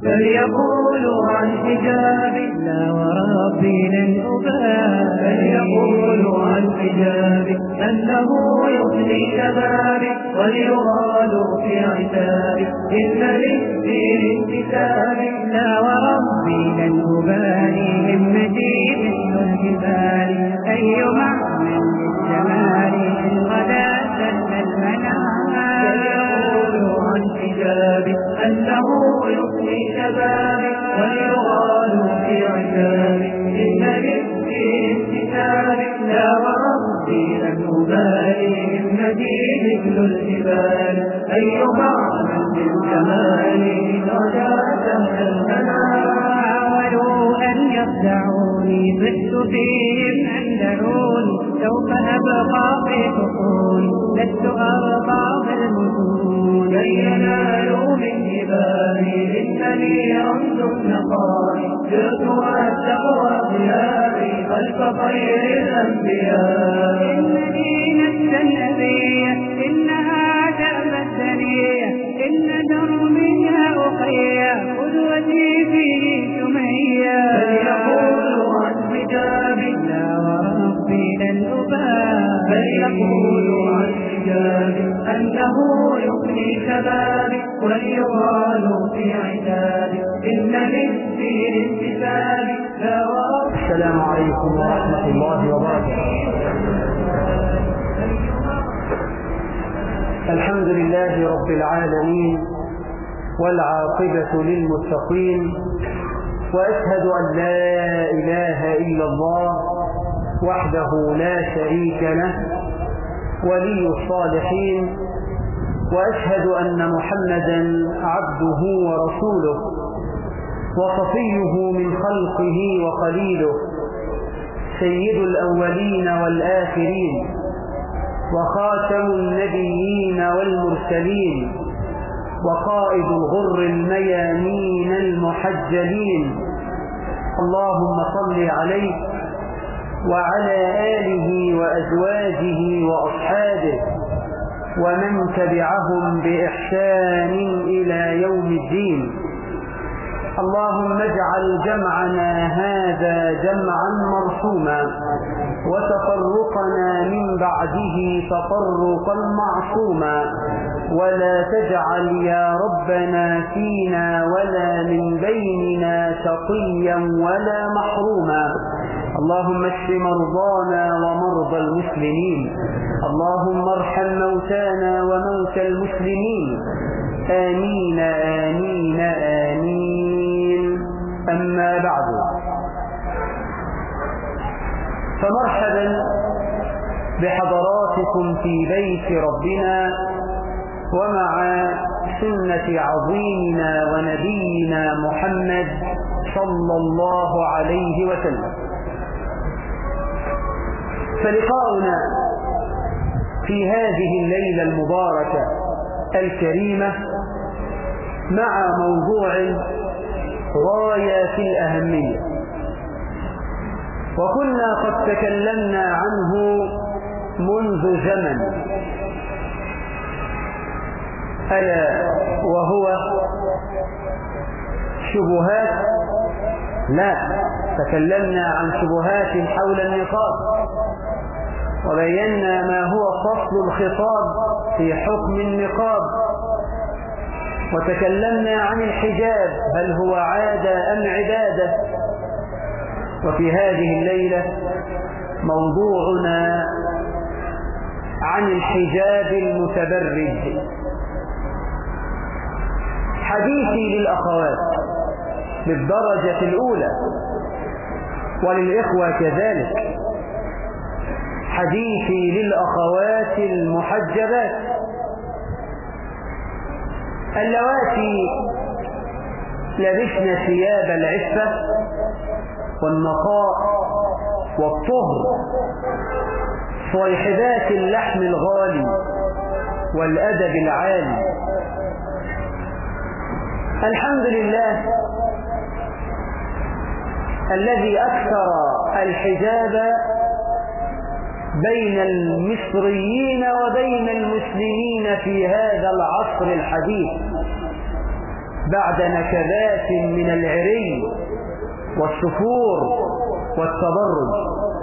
بل يقولوا عن حجاب لا وربي لن أبالي بل يقولوا عن حجاب أنه يفني شبابي وليغالوا في عتابي إن للدين انتسابي لا وربي لن أبالي همتي مثل الجبال أي معنى للجمال إن غدا سل المنام يقول عن حجابي أنه يفني شبابي وليغالوا في عتابي إن للدين انتسابي لا وربي لن أبالي همتي مثل الجبال أي معنى للجمال إن غدا سل المنام حاولوا أن يخدعوني فزت فيهم أن دعوني سوف أبقى في حقول لست أرضى بالمتون كي ينالوا من جبالي إنني رمز النقاء سرت والتقوى ضيائي خلف خير الأنبياء إنني نفس النبي إنها تأمسني إن دربي يا أخي قدوتي فيه سمية فليقولوا عن حجابي لا وربي لن أبالي بل يقولوا عن حجابي أنه يفني شبابي وليغالوا في عتابي إن للدين انتسابي لا وربي السلام عليكم ورحمة الله وبركاته الحمد لله رب العالمين والعاقبة للمتقين وأشهد أن لا إله إلا الله وحده لا شريك له ولي الصالحين وأشهد أن محمدا عبده ورسوله وصفيه من خلقه وقليله سيد الأولين والآخرين وخاتم النبيين والمرسلين وقائد الغر الميامين المحجلين اللهم صل عليه وعلى آله وأزواجه وأصحابه ومن تبعهم بإحسان إلى يوم الدين اللهم اجعل جمعنا هذا جمعا مرحوما وتفرقنا من بعده تفرقا معصوما ولا تجعل يا ربنا فينا ولا من بيننا شقيا ولا محروما اللهم اشف مرضانا ومرضى المسلمين اللهم ارحم موتانا وموتى المسلمين آمين آمين آمين أما بعد فمرحبا بحضراتكم في بيت ربنا ومع سنة عظيمنا ونبينا محمد صلى الله عليه وسلم فلقاؤنا في هذه الليلة المباركة الكريمة مع موضوع غاية في الأهمية وكنا قد تكلمنا عنه منذ زمن ألا وهو شبهات لا تكلمنا عن شبهات حول النقاب وبينا ما هو فصل الخطاب في حكم النقاب وتكلمنا عن الحجاب هل هو عادة أم عبادة وفي هذه الليلة موضوعنا عن الحجاب المتبرج حديثي للأخوات بالدرجة الأولى وللإخوة كذلك حديثي للأخوات المحجبات اللواتي لبسن ثياب العفة والنقاء والطهر صيحبات اللحم الغالي والأدب العالي الحمد لله الذي أكثر الحجاب بين المصريين وبين المسلمين في هذا العصر الحديث بعد نكبات من العري والسفور والتبرج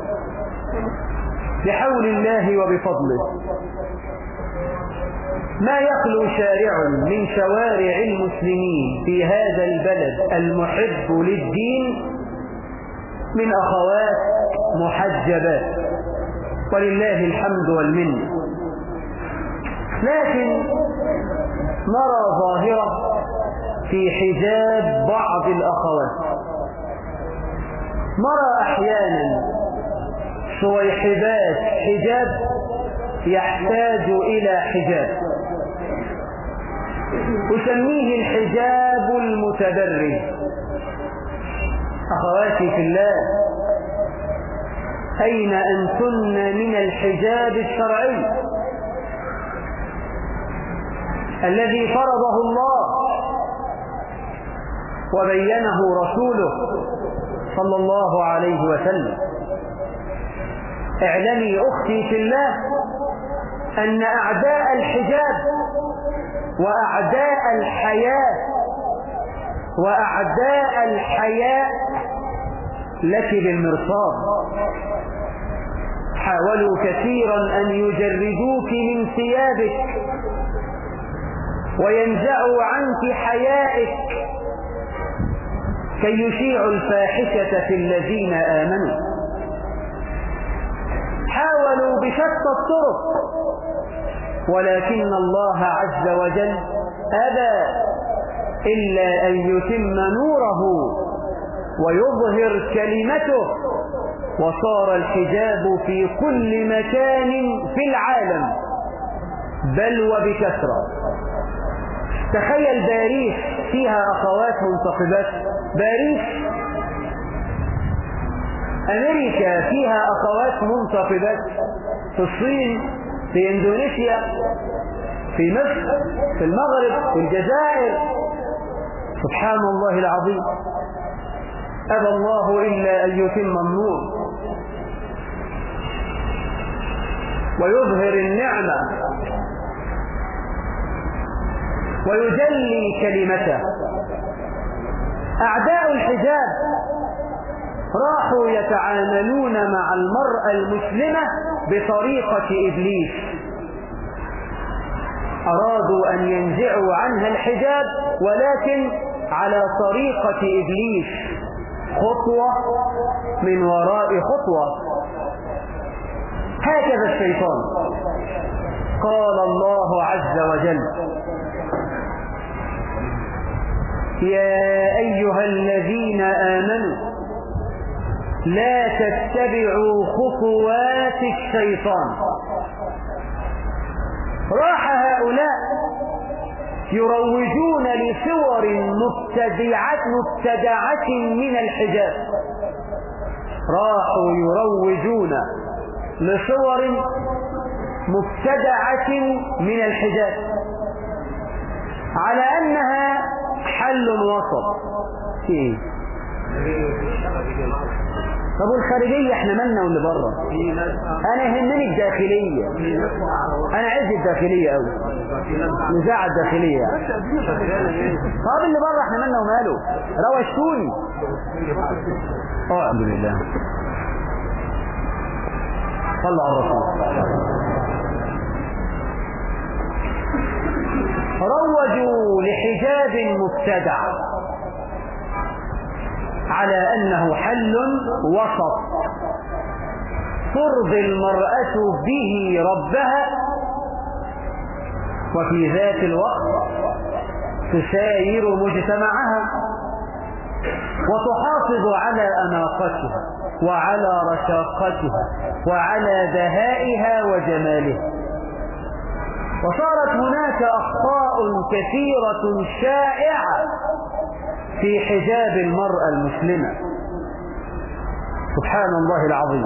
بحول الله وبفضله ما يخلو شارع من شوارع المسلمين في هذا البلد المحب للدين من أخوات محجبات ولله الحمد والمنه لكن نرى ظاهرة في حجاب بعض الأخوات نرى أحيانا صويحبات حجاب يحتاج إلى حجاب أسميه الحجاب المتبرج أخواتي في الله أين أنتن من الحجاب الشرعي الذي فرضه الله وبينه رسوله صلى الله عليه وسلم اعلمي أختي في الله أن أعداء الحجاب وأعداء الحياة وأعداء الحياء لك بالمرصاد حاولوا كثيرا أن يجردوك من ثيابك وينزعوا عنك حيائك كي يشيعوا الفاحشة في الذين آمنوا حاولوا بشتى الطرق ولكن الله عز وجل أبى إلا أن يتم نوره ويظهر كلمته وصار الحجاب في كل مكان في العالم بل وبكثرة تخيل باريس فيها أخوات منتقبات باريس أمريكا فيها أخوات منتقبات في الصين في إندونيسيا في مصر في المغرب في الجزائر سبحان الله العظيم أبى الله إلا أن يتم النور ويظهر النعمة ويجلي كلمته أعداء الحجاب راحوا يتعاملون مع المرأة المسلمة بطريقة إبليس أرادوا أن ينزعوا عنها الحجاب ولكن على طريقة إبليس خطوة من وراء خطوة هكذا الشيطان قال الله عز وجل يا أيها الذين آمنوا لا تتبعوا خطوات الشيطان راح هؤلاء يروجون لصور مبتدعة مبتدعة من الحجاب راحوا يروجون لصور مبتدعة من الحجاب على أنها حل وسط ايه طب والخارجية احنا مالنا واللي بره انا يهمني الداخلية انا عايز الداخلية قوي نزاع الداخلية طب اللي بره احنا مالنا وماله روشتوني الحمد لله صلى على الرسول روجوا لحجاب مبتدع على أنه حل وسط ترضي المرأة به ربها وفي ذات الوقت تساير مجتمعها وتحافظ على أناقتها وعلى رشاقتها وعلى دهائها وجمالها وصارت هناك أخطاء كثيرة شائعة في حجاب المرأة المسلمة سبحان الله العظيم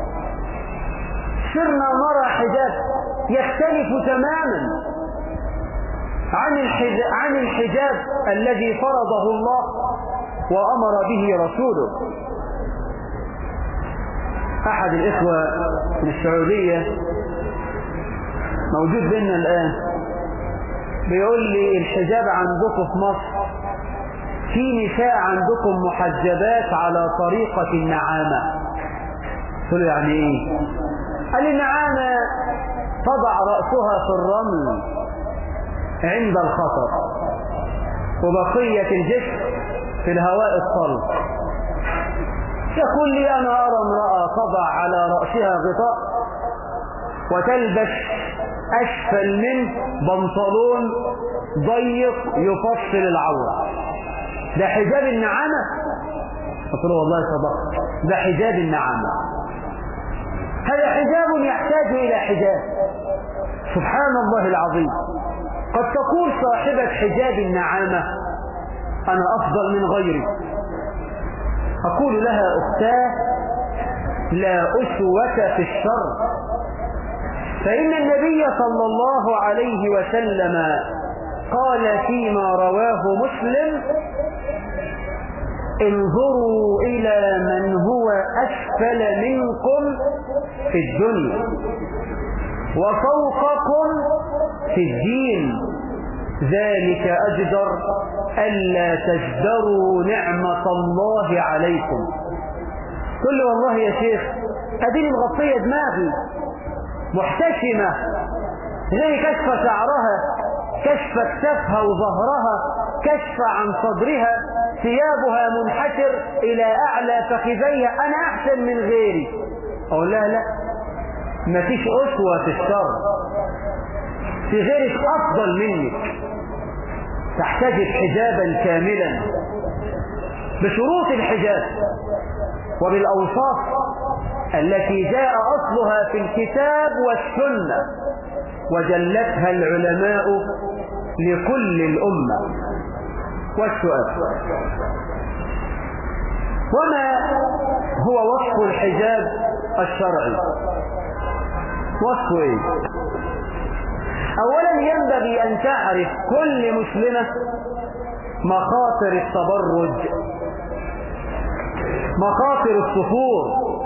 صرنا نرى حجاب يختلف تماما عن الحجاب, عن الحجاب الذي فرضه الله وأمر به رسوله أحد الإخوة من السعودية موجود بيننا الآن بيقول لي الحجاب عندكم في مصر في نساء عندكم محجبات على طريقة النعامة قلت له يعني ايه قال النعامة تضع رأسها في الرمل عند الخطر وبقية الجسم في الهواء الصلب يقول لي أنا أرى امرأة تضع على رأسها غطاء وتلبس أسفل منه بنطلون ضيق يفصل العورة ده حجاب النعامة قلت له والله صدقت ده حجاب النعامة هذا حجاب يحتاج إلى حجاب سبحان الله العظيم قد تقول صاحبة حجاب النعامة أنا أفضل من غيري أقول لها أختاه لا أسوة في الشر فإن النبي صلى الله عليه وسلم قال فيما رواه مسلم انظروا إلى من هو أسفل منكم في الدنيا وفوقكم في الدين ذلك أجدر ألا تجدروا نعمة الله عليكم قل له والله يا شيخ أديني مغطية دماغي محتشمة زي كشف شعرها كشف كتفها وظهرها كشف عن صدرها ثيابها منحسر إلى أعلى فخذيها أنا أحسن من غيري أقول لا لا ما فيش أسوة في الشر في غيرك أفضل منك تحتجب حجابا كاملا بشروط الحجاب وبالأوصاف التي جاء أصلها في الكتاب والسنة وجلتها العلماء لكل الأمة والسؤال وما هو وصف الحجاب الشرعي وصف ايه اولا ينبغي ان تعرف كل مسلمة مخاطر التبرج مخاطر السفور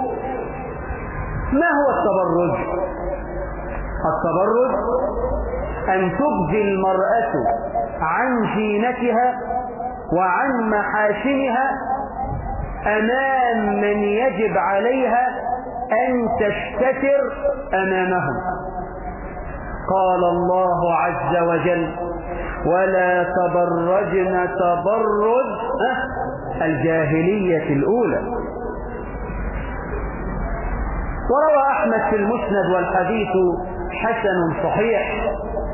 ما هو التبرج التبرج ان تبدي المرأة عن زينتها وعن محاسنها امام من يجب عليها ان تستتر امامهم قال الله عز وجل ولا تبرجن تبرج الجاهلية الأولى وروى أحمد في المسند والحديث حسن صحيح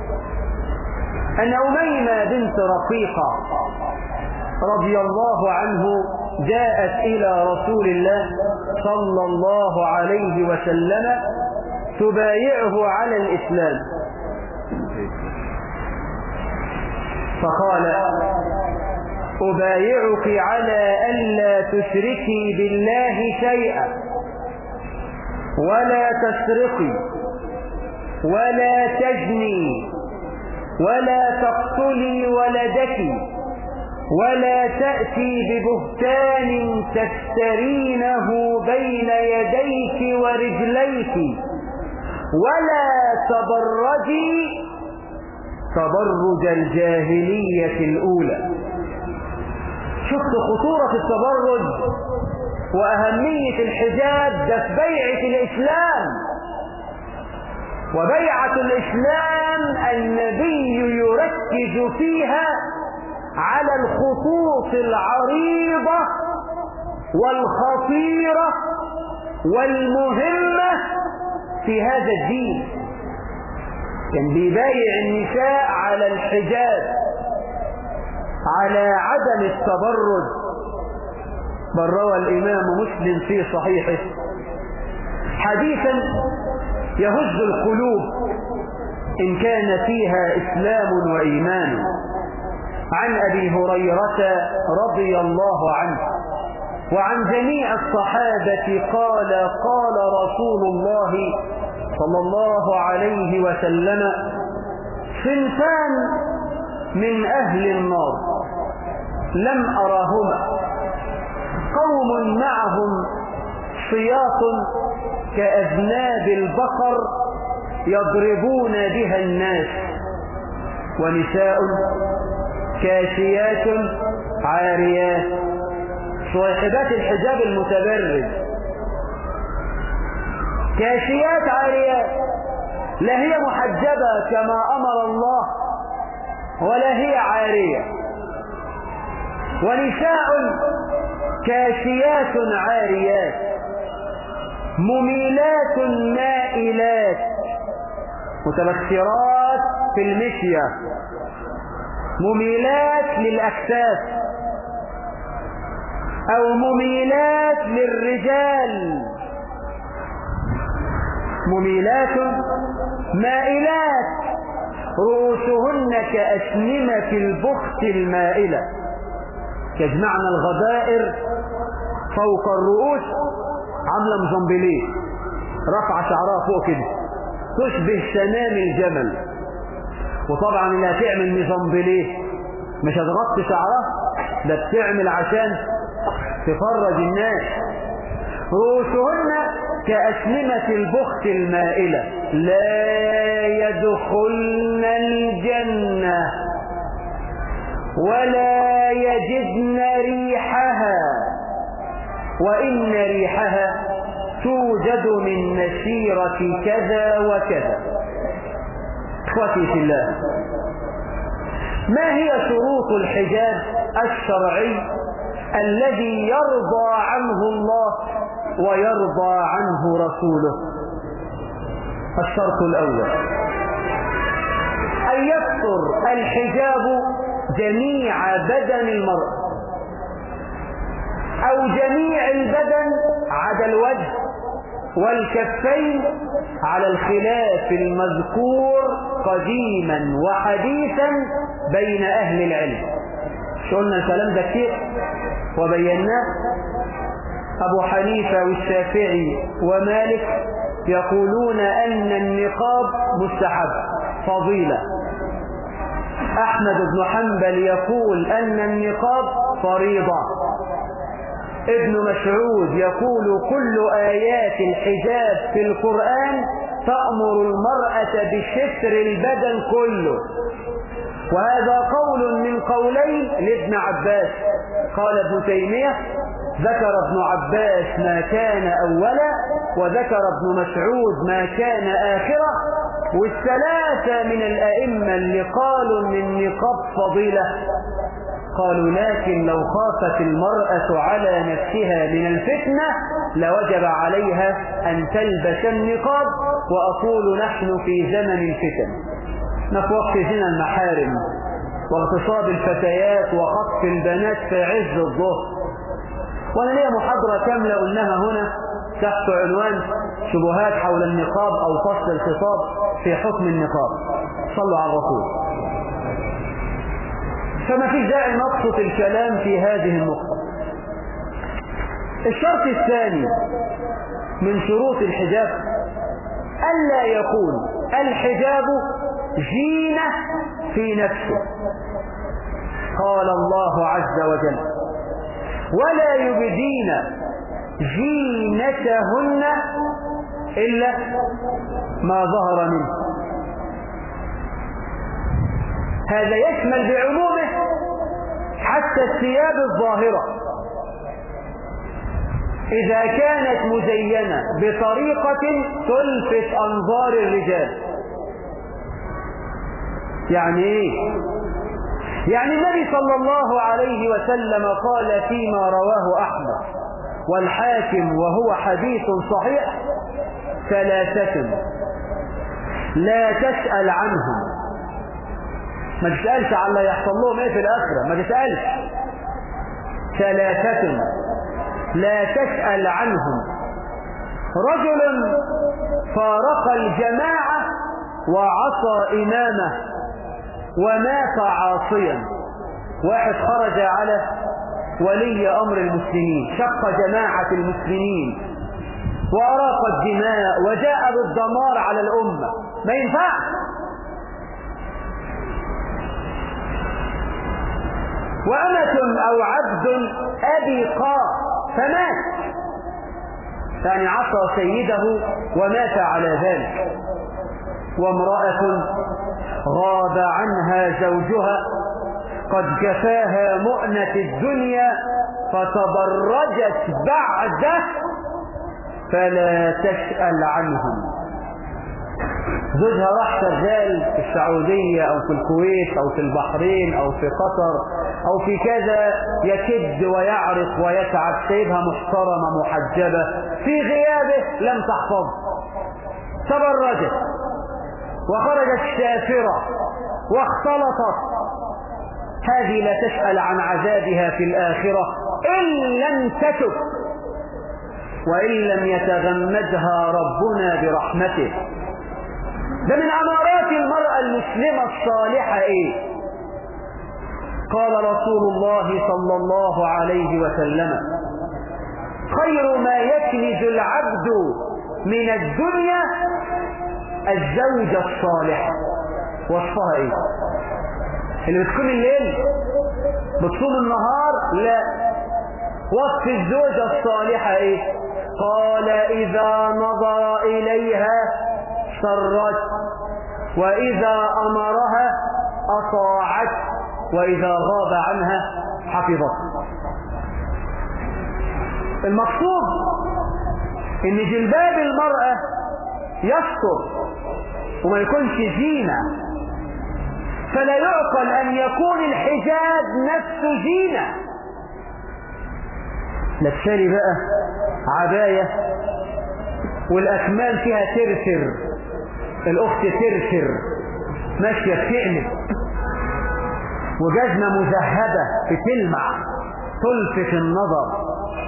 أن أميمة بنت رقيقة رضي الله عنه جاءت إلى رسول الله صلى الله عليه وسلم تبايعه على الإسلام فقال أبايعك على ألا تشركي بالله شيئا ولا تسرقي ولا تجني ولا تقتلي ولدك ولا تأتي ببهتان تفترينه بين يديك ورجليك ولا تبرجي تبرج الجاهلية الأولى شفت خطورة التبرج وأهمية الحجاب ده في بيعة الإسلام وبيعة الإسلام النبي يركز فيها على الخطوط العريضة والخطيرة والمهمة في هذا الدين كان بيبايع النساء على الحجاب على عدم التبرج بل روى الإمام مسلم في صحيحه حديثا يهز القلوب إن كان فيها إسلام وإيمان عن أبي هريرة رضي الله عنه وعن جميع الصحابة قال قال رسول الله صلى الله عليه وسلم صنفان من أهل النار لم أراهما قوم معهم صياط كأذناب البقر يضربون بها الناس ونساء كاسيات عاريات صاحبات الحجاب المتبرج كاشيات عاريات لا هي محجبة كما أمر الله ولا هي عارية ونساء كاشيات عاريات مميلات مائلات متبخرات في المشية مميلات للأكتاف أو مميلات للرجال مميلات مائلات رؤوسهن كأسنمة البخت المائلة يجمعن الغبائر فوق الرؤوس عاملة مزنبليه رفع شعرها فوق كده تشبه سنام الجمل وطبعا اللي هتعمل مزنبليه مش هتغطي شعرها ده بتعمل عشان تفرج الناس رؤوسهن كأسنمة البخت المائلة لا يدخلن الجنة ولا يجدن ريحها وإن ريحها توجد من مسيرة كذا وكذا اخوتي في الله ما هي شروط الحجاب الشرعي الذي يرضى عنه الله ويرضى عنه رسوله الشرط الأول أن يستر الحجاب جميع بدن المرأة أو جميع البدن عدا الوجه والكفين على الخلاف المذكور قديما وحديثا بين أهل العلم قلنا الكلام ده كتير وبيناه أبو حنيفة والشافعي ومالك يقولون أن النقاب مستحب فضيلة أحمد بن حنبل يقول أن النقاب فريضة ابن مسعود يقول كل آيات الحجاب في القرآن تأمر المرأة بستر البدن كله وهذا قول من قولين لابن عباس قال ابن تيمية ذكر ابن عباس ما كان أولا وذكر ابن مسعود ما كان آخرة والثلاثة من الأئمة اللي قالوا ان النقاب فضيلة قالوا لكن لو خافت المرأة على نفسها من الفتنة لوجب عليها أن تلبس النقاب وأقول نحن في زمن الفتن في وقت زنا المحارم واغتصاب الفتيات وخطف البنات في عز الظهر وانا ليا محاضرة كاملة قلناها هنا تحت عنوان شبهات حول النقاب او فصل الخطاب في حكم النقاب صلوا على الرسول فما في داعي نبسط الكلام في هذه النقطة الشرط الثاني من شروط الحجاب ألا يكون الحجاب زينة في نفسه قال الله عز وجل ولا يبدين زينتهن إلا ما ظهر منه هذا يشمل بعمومه حتى الثياب الظاهرة إذا كانت مزينة بطريقة تلفت أنظار الرجال يعني إيه؟ يعني النبي صلى الله عليه وسلم قال فيما رواه أحمد والحاكم وهو حديث صحيح ثلاثة لا تسأل عنهم ما تسألش على اللي يحصل لهم ايه في الآخرة ما تسألش ثلاثة لا تسأل عنهم رجل فارق الجماعة وعصى إمامه ومات عاصيا واحد خرج على ولي أمر المسلمين شق جماعة المسلمين وأراق الدماء وجاء بالدمار على الأمة ما ينفعش وأمة أو عبد أبقى فمات يعني عصى سيده ومات على ذلك وامرأة غاب عنها زوجها قد كفاها مؤنة الدنيا فتبرجت بعده فلا تسأل عنهم زوجها راح شغال في السعودية أو في الكويت أو في البحرين أو في قطر أو في كذا يكد ويعرق ويتعب سيبها محترمة محجبة في غيابه لم تحفظ تبرجت وخرجت شافرة واختلطت هذه لا تسأل عن عذابها في الآخرة إن لم تتب وإن لم يتغمدها ربنا برحمته ده من أمارات المرأة المسلمة الصالحة إيه قال رسول الله صلى الله عليه وسلم خير ما يكنز العبد من الدنيا الزوجة الصالحة وصفها ايه اللي بتكون الليل بتصوم النهار لا وصف الزوجة الصالحة ايه قال اذا نظر اليها سرت واذا امرها اطاعت واذا غاب عنها حفظت المقصود ان جلباب المرأة يستر وما يكونش زينة فلا يعقل ان يكون الحجاب نفسه زينة لبسالي بقى عباية والاكمام فيها ترسر الاخت ترسر ماشية بتقلب وجزمة مذهبة بتلمع تلفت النظر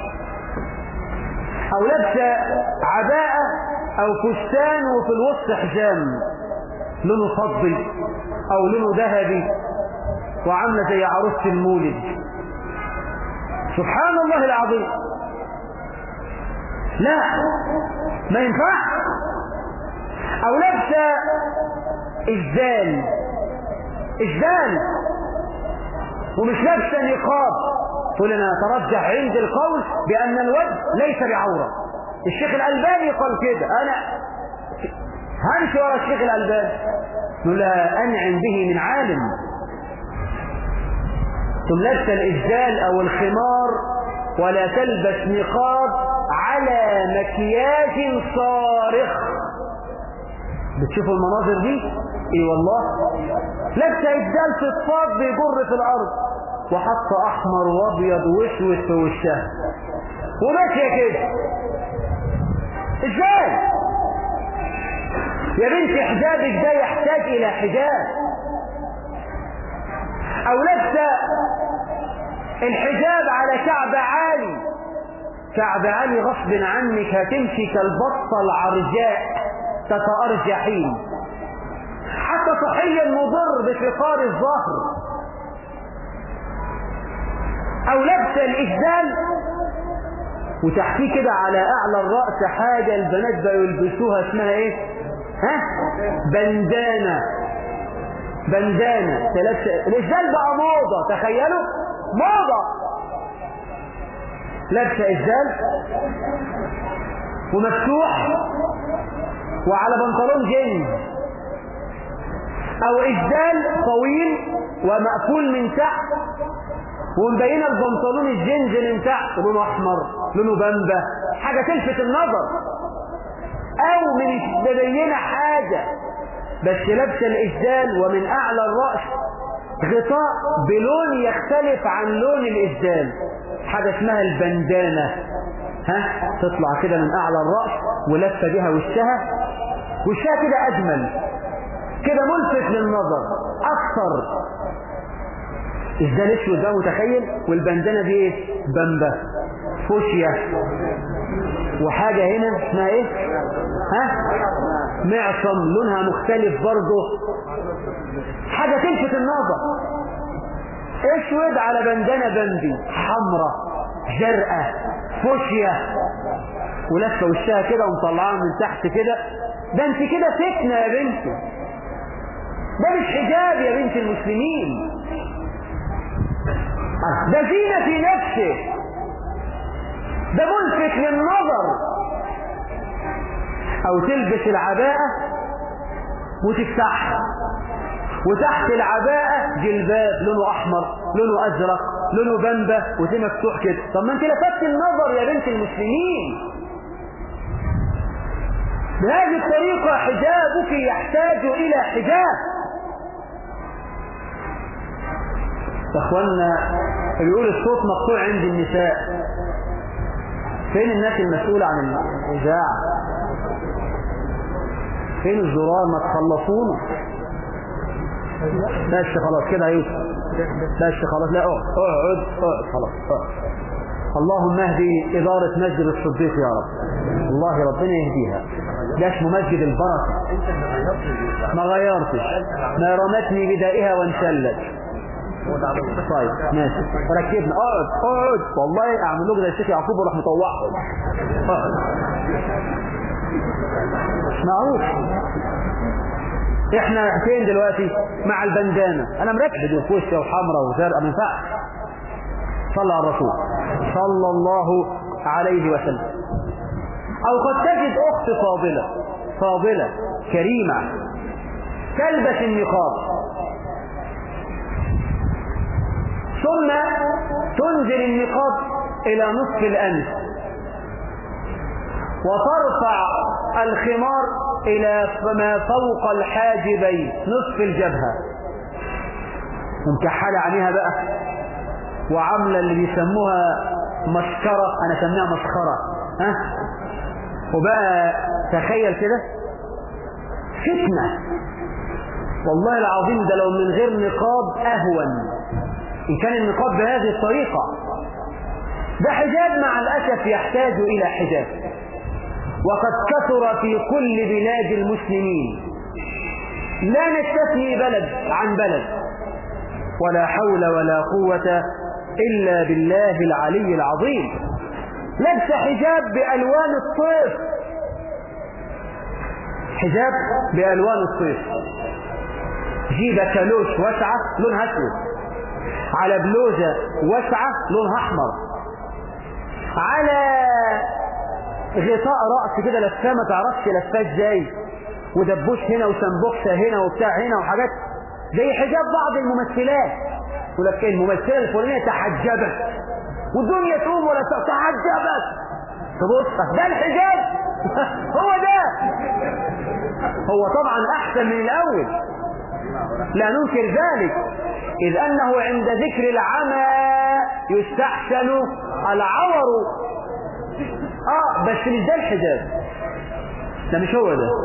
او لابسه عباءة او فستان وفي الوسط حجام لونه فضي او لونه ذهبي وعامله زي عروسه المولد سبحان الله العظيم لا ما ينفعش او لابسه الزال الزال ومش لابسه نقاب تقول انا اترجح عند القول بان الوجه ليس بعوره الشيخ الالباني قال كده انا همشي ورا الشيخ الالباني نقول لها انعم به من عالم ثم لابسه الاسدال او الخمار ولا تلبس نقاب على مكياج صارخ بتشوفوا المناظر دي اي والله لابسه اسدال في الصاد بيجر في الارض وحط احمر وابيض واسود في وشها وماشيه كده ازاي يا بنتي حجابك ده يحتاج الى حجاب او لابسه الحجاب على كعب عالي كعب عالي غصب عنك هتمشي كالبطه العرجاء تتارجحين حتى صحيا مضر بفقار الظهر او لبس الاسدال وتحتيه كده على اعلى الرأس حاجة البنات بقوا يلبسوها اسمها ايه ها بندانة بندانة تلبس الاسدال بقى موضة تخيلوا موضة لابسة اسدال ومفتوح وعلى بنطلون جينز او اسدال طويل ومقفول من تحت ومبينه البنطلون الجنز من تحت لونه احمر لونه بامبا حاجه تلفت النظر او من مبينه حاجه بس لابسه الاسدال ومن اعلى الراس غطاء بلون يختلف عن لون الاسدال حاجه اسمها البندانه ها تطلع كده من اعلى الراس ولفه بها وشها وشها كده اجمل كده ملفت للنظر اكثر الزال اسود ده متخيل والبندانه دي ايه بامبا فوشيا وحاجه هنا اسمها ايه ها معصم لونها مختلف برضه حاجه تلفت النظر اسود على بندانه بمبي حمراء جرأة فوشيا ولفه وشها كده ومطلعاها من تحت كده ده انت كده فتنه يا بنتي ده مش حجاب يا بنت المسلمين ده زينة في نفسه ده ملفت للنظر او تلبس العباءة وتفتحها وتحت العباءة جلباب لونه احمر لونه ازرق لونه بامبا وزي مفتوح كده طب ما انت لفتت النظر يا بنت المسلمين بهذه الطريقة حجابك يحتاج إلى حجاب اخوانا بيقول الصوت مقطوع عند النساء فين الناس المسؤولة عن الإذاعة فين الزرار ما تخلصونا بس خلاص كده يوسف بس خلاص لا اقعد اقعد اقعد خلاص اقعد اللهم اهدي إدارة مسجد الصديق يا رب الله ربنا يهديها ده اسمه مسجد البركة ما غيرتش ما رمتني بدائها وانشلت طيب ماشي ركبنا اقعد اقعد والله اعمل لكم زي الشيخ يعقوب وراح مطوعهم اقعد مش معروف احنا فين دلوقتي مع البندانة انا مركب دي في وشي وحمراء وزرقاء ما ينفعش صلى على الرسول صلى الله عليه وسلم او قد تجد اخت فاضلة فاضلة كريمة تلبس النقاب ثم تنزل النقاب الى نصف الانف وترفع الخمار الى ما فوق الحاجبين نصف الجبهة ومكحلة عينيها بقى وعاملة اللي بيسموها مسكرة انا سميها مسخرة ها وبقى تخيل كده فتنة والله العظيم ده لو من غير نقاب اهون ان كان النقاب بهذه الطريقة ده حجاب مع الاسف يحتاج الى حجاب وقد كثر في كل بلاد المسلمين لا نستثني بلد عن بلد ولا حول ولا قوة إلا بالله العلي العظيم لبس حجاب بألوان الصيف حجاب بألوان الصيف جيبة كالوش واسعة لونها أسود على بلوزة واسعة لونها أحمر على غطاء رأس كده لفاه ما تعرفش لفاه ازاي ودبوش هنا وسنبوكسة هنا وبتاع هنا وحاجات زي حجاب بعض الممثلات يقول لك الممثلة الفلانية تحجبت والدنيا تقوم ولا تحجبت تبص ده الحجاب هو ده هو طبعا احسن من الاول لا ننكر ذلك اذ انه عند ذكر العمى يستحسن العور اه بس مش ده الحجاب ده مش هو ده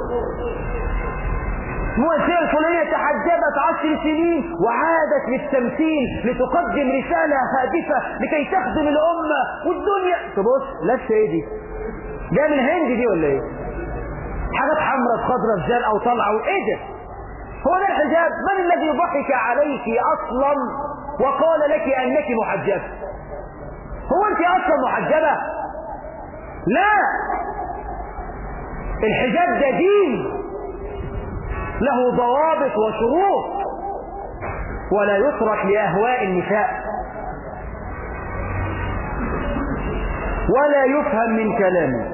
مؤسسة الفلانية تحجبت عشر سنين وعادت للتمثيل لتقدم رسالة هادفة لكي تخدم الأمة والدنيا تبص لابسة ايه دي؟ جاية من الهند دي ولا ايه؟ حاجات حمراء خضراء في او طالعة وايه ده؟ هو ده الحجاب من الذي ضحك عليك اصلا وقال لك انك محجبة؟ هو انت اصلا محجبة؟ لا الحجاب ده دين له ضوابط وشروط ولا يترك لأهواء النساء ولا يفهم من كلامي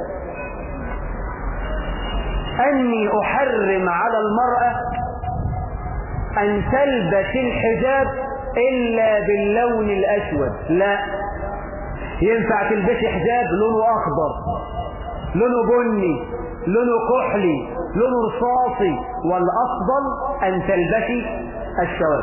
أني أحرم على المرأة أن تلبس الحجاب إلا باللون الأسود لا ينفع تلبسي حجاب لونه أخضر لونه بني لونه كحلي لونه رصاصي والأفضل أن تلبسي السواد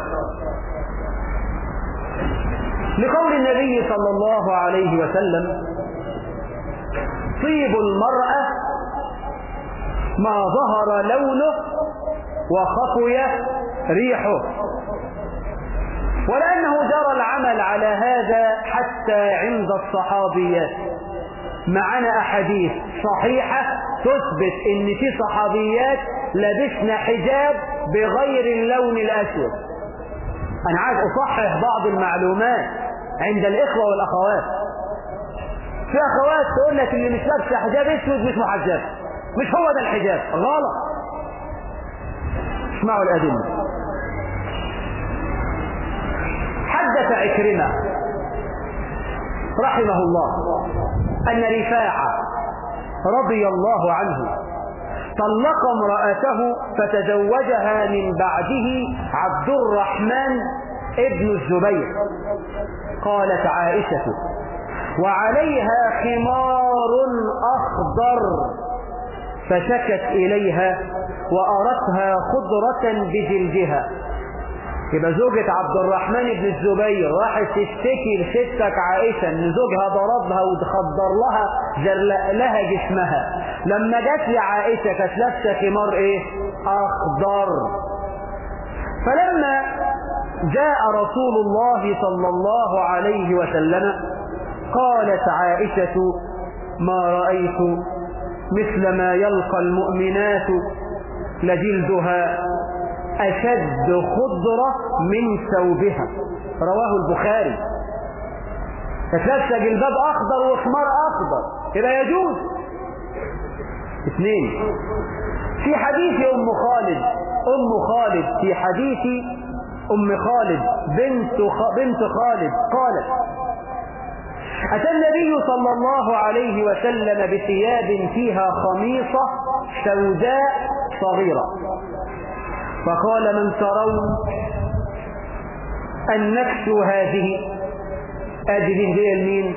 لقول النبي صلى الله عليه وسلم طيب المرأة ما ظهر لونه وخفي ريحه ولأنه جرى العمل على هذا حتى عند الصحابيات معنا أحاديث صحيحة تثبت ان في صحابيات لبسنا حجاب بغير اللون الأسود أنا عايز أصحح بعض المعلومات عند الإخوة والأخوات في أخوات تقول لك اللي مش لابسه حجاب أسود مش محجب مش هو ده الحجاب غلط اسمعوا الأدلة حدث عكرمة رحمه الله أن رفاعة رضي الله عنه طلق امرأته فتزوجها من بعده عبد الرحمن ابن الزبير قالت عائشة وعليها خمار أخضر فشكت إليها وأرتها خضرة بجلدها يبقى زوجة عبد الرحمن بن الزبير راحت تشتكي لستك عائشة ان زوجها ضربها وخضر لها زرلق لها جسمها لما جت لعائشة كانت لابسة خمار ايه اخضر فلما جاء رسول الله صلى الله عليه وسلم قالت عائشة ما رأيت مثل ما يلقى المؤمنات لجلدها أشد خضرة من ثوبها رواه البخاري فتلبس جلباب أخضر وخمار أخضر يبقى يجوز اثنين في حديث أم خالد أم خالد في حديث أم خالد بنت خ... بنت خالد قالت أتى النبي صلى الله عليه وسلم بثياب فيها خميصة سوداء صغيرة فقال من ترون أن نكسو هذه أجل هي المين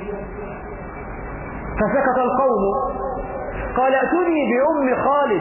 فسكت القوم قال اتوني بأم خالد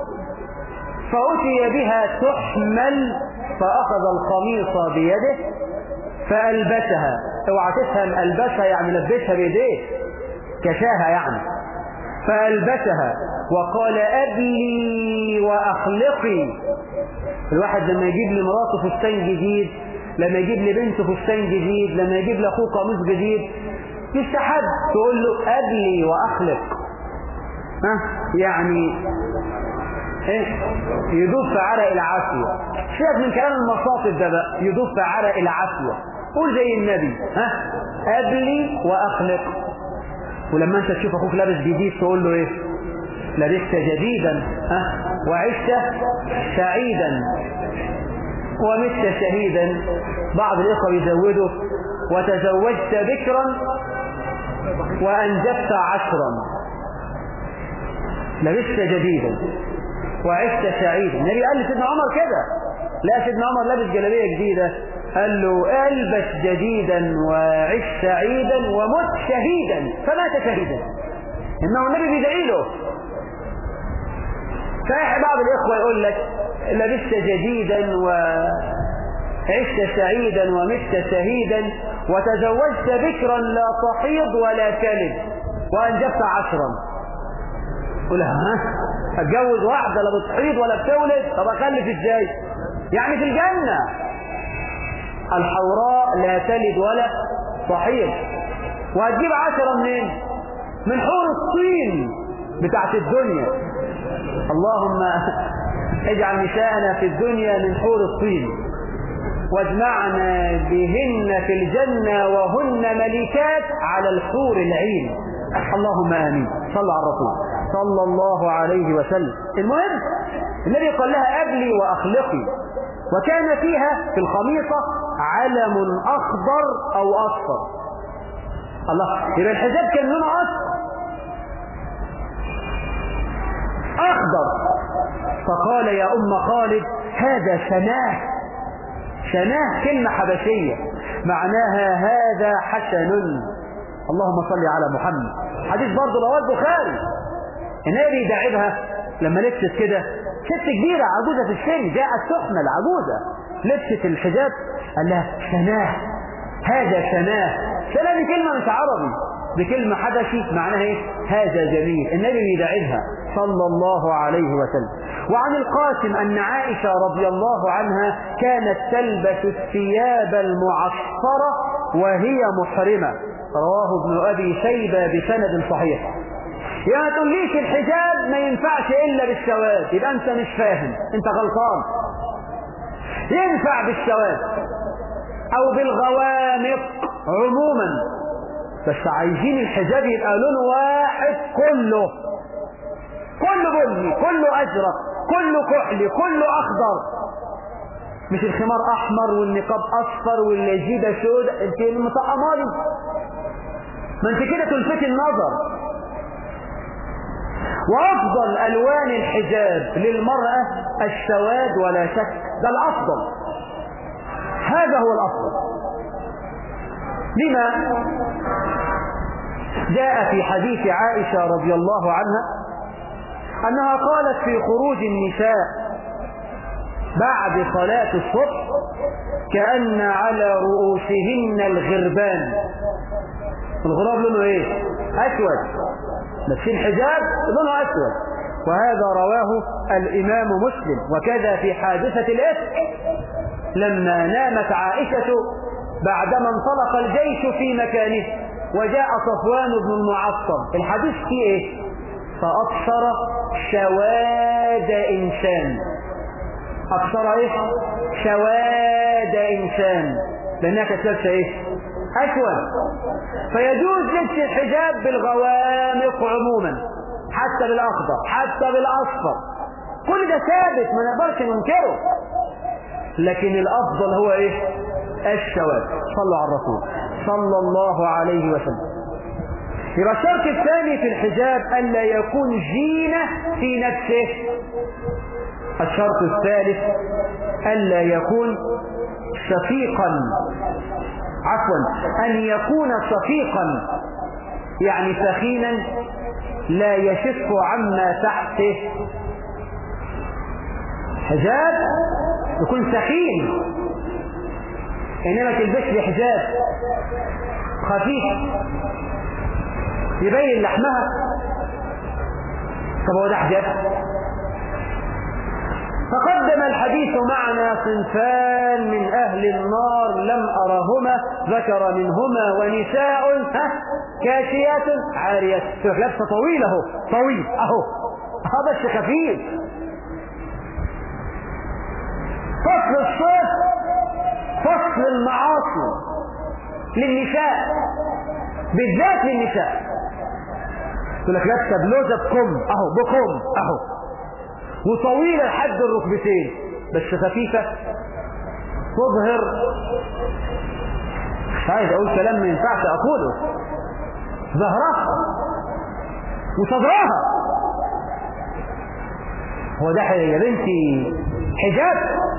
فأتي بها تحمل فأخذ القميص بيده فألبسها اوعى تفهم ألبسها يعني لبسها بيديه كشاها يعني فألبسها وقال أبلي وأخلقي الواحد لما يجيب لمراته فستان جديد لما يجيب لبنته فستان جديد لما يجيب لاخوه قميص جديد تستحب تقول له أبلي وأخلق ها يعني ايه يدوب في عرق العافية شايف من كلام المصاطب ده بقى يدوب في عرق العافية قول زي النبي ها أبلي وأخلق ولما انت تشوف اخوك لابس جديد تقول له ايه لبست جديدا ها وعشت سعيدا ومت شهيدا بعض الإخوة يزودوا وتزوجت بكرا وأنجبت عشرا لبست جديدا وعشت سعيدا النبي قال لسيدنا عمر كده لا سيدنا عمر لابس جلابيه جديده قال له البس جديدا وعش سعيدا ومت شهيدا فمات شهيدا انه النبي بيدعي له بعض الاخوه يقول لك لبست جديدا وعشت سعيدا ومت شهيدا وتزوجت بكرا لا تحيض ولا تلد وانجبت عشرا قول ها اتجوز واحده لا بتحيض ولا بتولد طب اخلف ازاي يعني في الجنه الحوراء لا تلد ولا تحيض وهتجيب عشرة منين من حور الصين بتاعت الدنيا اللهم اجعل نساءنا في الدنيا من حور الصين واجمعنا بهن في الجنة وهن ملكات على الحور العين اللهم آمين صلى على الرسول صلى الله عليه وسلم المهم النبي قال لها أبلي وأخلقي وكان فيها في الخميصة علم أخضر أو أصفر الله يبقى الحجاب كان لونه أصفر أخضر فقال يا أم خالد هذا شناه شناه كلمة حبشية معناها هذا حسن اللهم صل على محمد حديث برضه رواه البخاري النبي يدعبها لما لبست كده ست كبيرة عجوزة في السن جاءت تحمل عجوزة لبست الحجاب قال لها شناه هذا شناه شناه دي كلمة مش عربي دي كلمة حبشي معناها ايه هذا جميل النبي بيدعبها صلى الله عليه وسلم وعن القاسم أن عائشة رضي الله عنها كانت تلبس الثياب المعصرة وهي محرمة رواه ابن أبي شيبة بسند صحيح يا تقوليش الحجاب ما ينفعش إلا بالسواد يبقى أنت مش فاهم أنت غلطان ينفع بالسواد أو بالغوامق عموما بس عايزين الحجاب يبقى لون واحد كله كله بني كله أزرق كله كحلي كله أخضر مش الخمار أحمر والنقاب أصفر والجيبة سود انت المطقمالي ما انت كده تلفتي النظر وأفضل ألوان الحجاب للمرأة السواد ولا شك ده الأفضل هذا هذا هو الأفضل لما جاء في حديث عائشة رضي الله عنها أنها قالت في خروج النساء بعد صلاة الصبح كأن على رؤوسهن الغربان الغراب لونه ايه اسود بس الحجاب لونه اسود وهذا رواه الامام مسلم وكذا في حادثة الافك لما نامت عائشة بعدما انطلق الجيش في مكانه وجاء صفوان بن المعصم الحديث فيه ايه فأبصر شواد إنسان أبصر ايه شواد إنسان لأنها كانت لابسة ايه أسود فيجوز لبس الحجاب بالغوامق عموما حتى بالأخضر حتى بالأصفر كل ده ثابت ما نقدرش ننكره لكن الأفضل هو إيه الشواد صلوا على الرسول صلى الله عليه وسلم يبقى الشرط الثاني في الحجاب ألا يكون زينة في نفسه الشرط الثالث ألا يكون شفيقا عفوا أن يكون شفيقا يعني سخينا لا يشف عما تحته حجاب يكون سخين إنما تلبس لي حجاب خفيف يبين لحمها طب هو ده حجاب تقدم الحديث معنا صنفان من أهل النار لم أرهما ذكر منهما ونساء ها كاشيات عاريات شوف لبسة طويلة اهو طويل اهو هذا الشيء خفيف فصل الصيف فصل المعاصي للنساء بالذات للنساء يقول لك لابسه بلوزه بكم اهو بكم اهو وطويلة لحد الركبتين بس خفيفة تظهر مش عايز اقول كلام ما ينفعش اقوله ظهرها وصدرها هو ده يا بنتي حجاب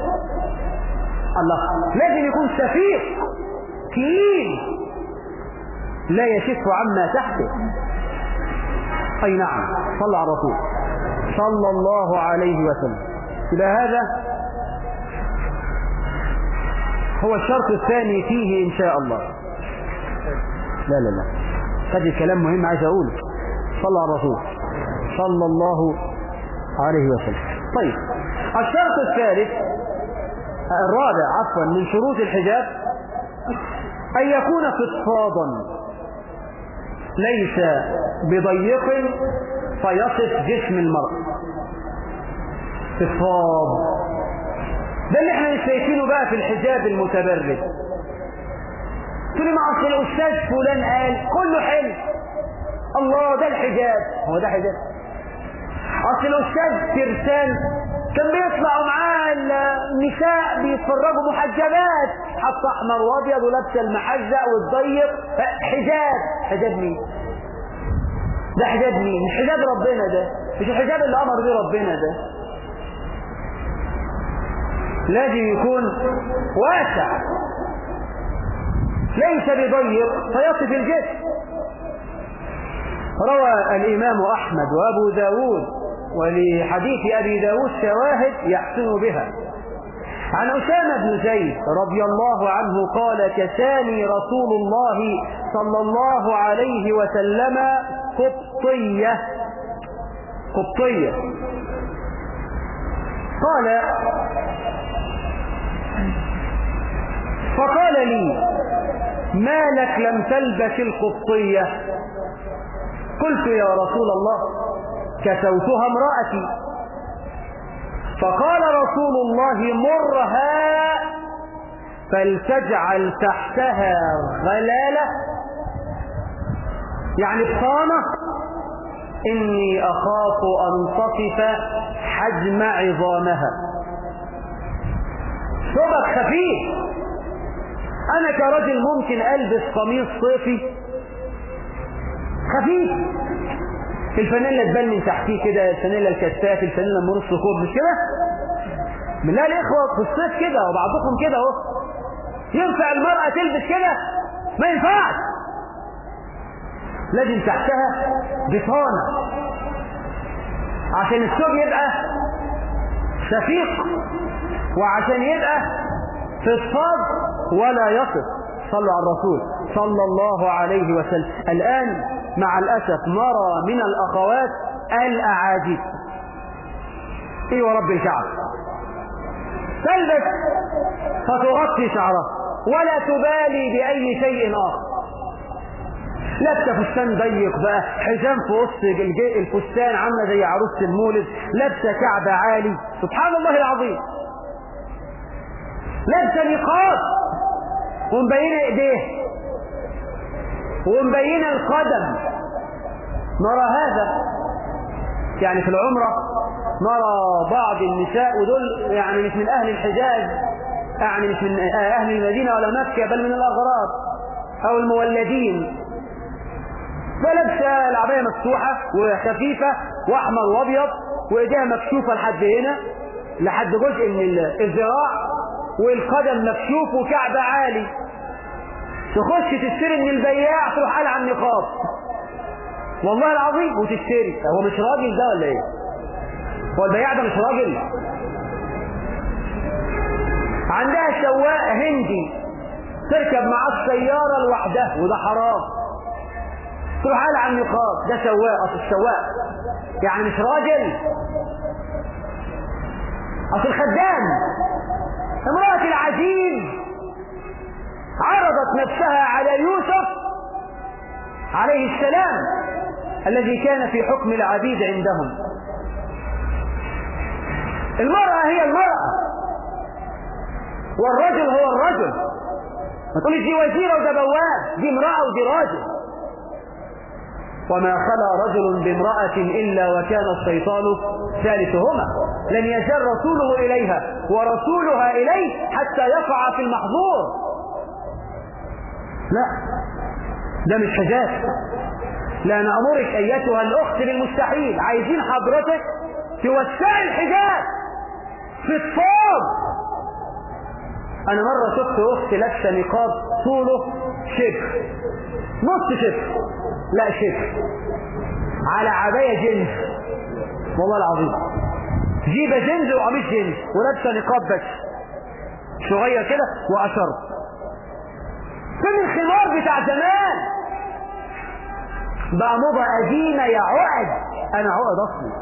الله لازم يكون سفير تقيل لا يشف عما تحته اي نعم صلى على الرسول صلى الله عليه وسلم إلى هذا هو الشرط الثاني فيه إن شاء الله لا لا لا هذا كلام مهم عايز أقوله صلى على الرسول صلى الله عليه وسلم طيب الشرط الثالث الرابع عفوا من شروط الحجاب أن يكون فضفاضا ليس بضيق فيصف جسم المرء فضفاض ده اللي احنا مش شايفينه بقى في الحجاب المتبرد تقول مع اصل الاستاذ فلان قال كله حلو الله ده الحجاب هو ده حجاب اصل الاستاذ ترسان كان بيطلعوا معاه النساء بيتفرجوا محجبات حط احمر وابيض ولابسه المحزق والضيق حجاب حجاب مين ده حجاب مين مش حجاب ربنا ده مش الحجاب اللي امر بيه ربنا ده لازم يكون واسع ليس بضيق فيصف الجسم روى الإمام أحمد وأبو داود ولحديث أبي داود شواهد يحسن بها عن أسامة بن زيد رضي الله عنه قال كساني رسول الله صلى الله عليه وسلم قبطية قبطية قال فقال لي ما لك لم تلبس القبطية قلت يا رسول الله كسوتها امرأتي فقال رسول الله مرها فلتجعل تحتها غلالة يعني بطانة إني أخاف أن تصف حجم عظامها ثوبك خفيف أنا كرجل ممكن ألبس قميص صيفي خفيف الفانيلا تبان من تحتيه كده الفانيلا الكتاف الفانيلا مرص كوب مش كده بالله الاخوه في الصيف كده وبعضكم كده اهو ينفع المرأة تلبس كده ما ينفعش لازم تحتها بطانة عشان الثوب يبقى شفيق وعشان يبقى فضفاض ولا يصف صلوا على الرسول صلى الله عليه وسلم الآن مع الأسف نرى من الأخوات الأعاجيب ايه ورب الكعب تلبس فتغطي شعرها ولا تبالي بأي شيء آخر لابسه فستان ضيق بقى حزام في وسط الفستان عامله زي عروسه المولد لابسه كعب عالي سبحان الله العظيم لابسه نقاب ومبينه ايديه ومبينه القدم نرى هذا يعني في العمره نرى بعض النساء ودول يعني مش من اهل الحجاز يعني مش من اهل المدينه ولا مكه بل من الاغراب او المولدين فلابسه العبايه مفتوحه وخفيفه واحمر وابيض وايديها مكشوفه لحد هنا لحد جزء من الذراع والقدم مكشوف وكعب عالي تخش تشتري من البياع تروح قلع النقاب والله العظيم وتشتري هو مش راجل ده ولا ايه هو البياع ده مش راجل عندها سواق هندي تركب معاه السيارة لوحدها وده حرام تروح قلع النقاب ده سواق اصل السواق يعني مش راجل اصل الخدام امرأة العزيز عرضت نفسها على يوسف عليه السلام الذي كان في حكم العبيد عندهم المرأة هي المرأة والرجل هو الرجل ما تقولش دي وزيرة وده بواب دي امرأة ودي راجل وما خلا رجل بامرأة إلا وكان الشيطان ثالثهما لن يزال رسوله إليها ورسولها إليه حتى يقع في المحظور لا ده مش حجاب لا نأمرك أيتها الأخت بالمستحيل عايزين حضرتك توسعي الحجاب في الصوب أنا مرة شفت أخت لابسة نقاب طوله شبر نص شبر لا شبر على عباية جنس والله العظيم جيبة جنس وقميص جنس ولابسة نقاب بس صغير كده وأشر فين الخمار بتاع زمان بقى موضة قديمة يا عقد أنا عقد أصلي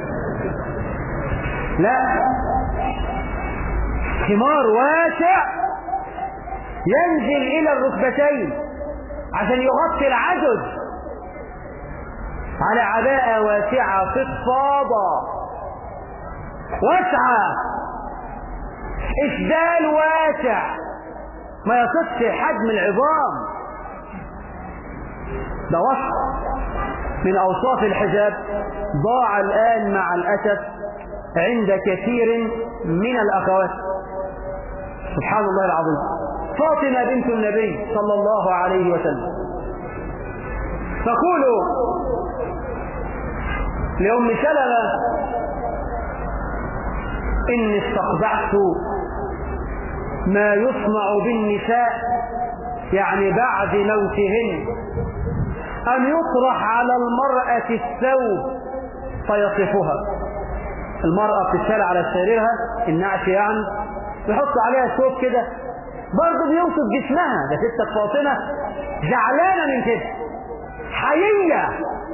لا خمار واسع ينزل إلى الركبتين عشان يغطي العدد على عباءة واسعة فضفاضة واسعة إسدال واسع ما يصدش حجم العظام ده وصف من أوصاف الحجاب ضاع الآن مع الأسف عند كثير من الأخوات سبحان الله العظيم فاطمة بنت النبي صلى الله عليه وسلم تقول لأم سلمة إني استقبعت ما يصنع بالنساء يعني بعد موتهن أن يطرح على المرأة الثوب فيصفها المرأة بتشال على سريرها النعش يعني يحط عليها ثوب كده برضه بيوصف جسمها ده ستة فاطمة زعلانة من كده حيية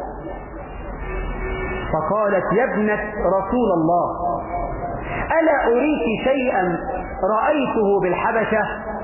فقالت يا ابنة رسول الله ألا أريك شيئا رأيته بالحبشة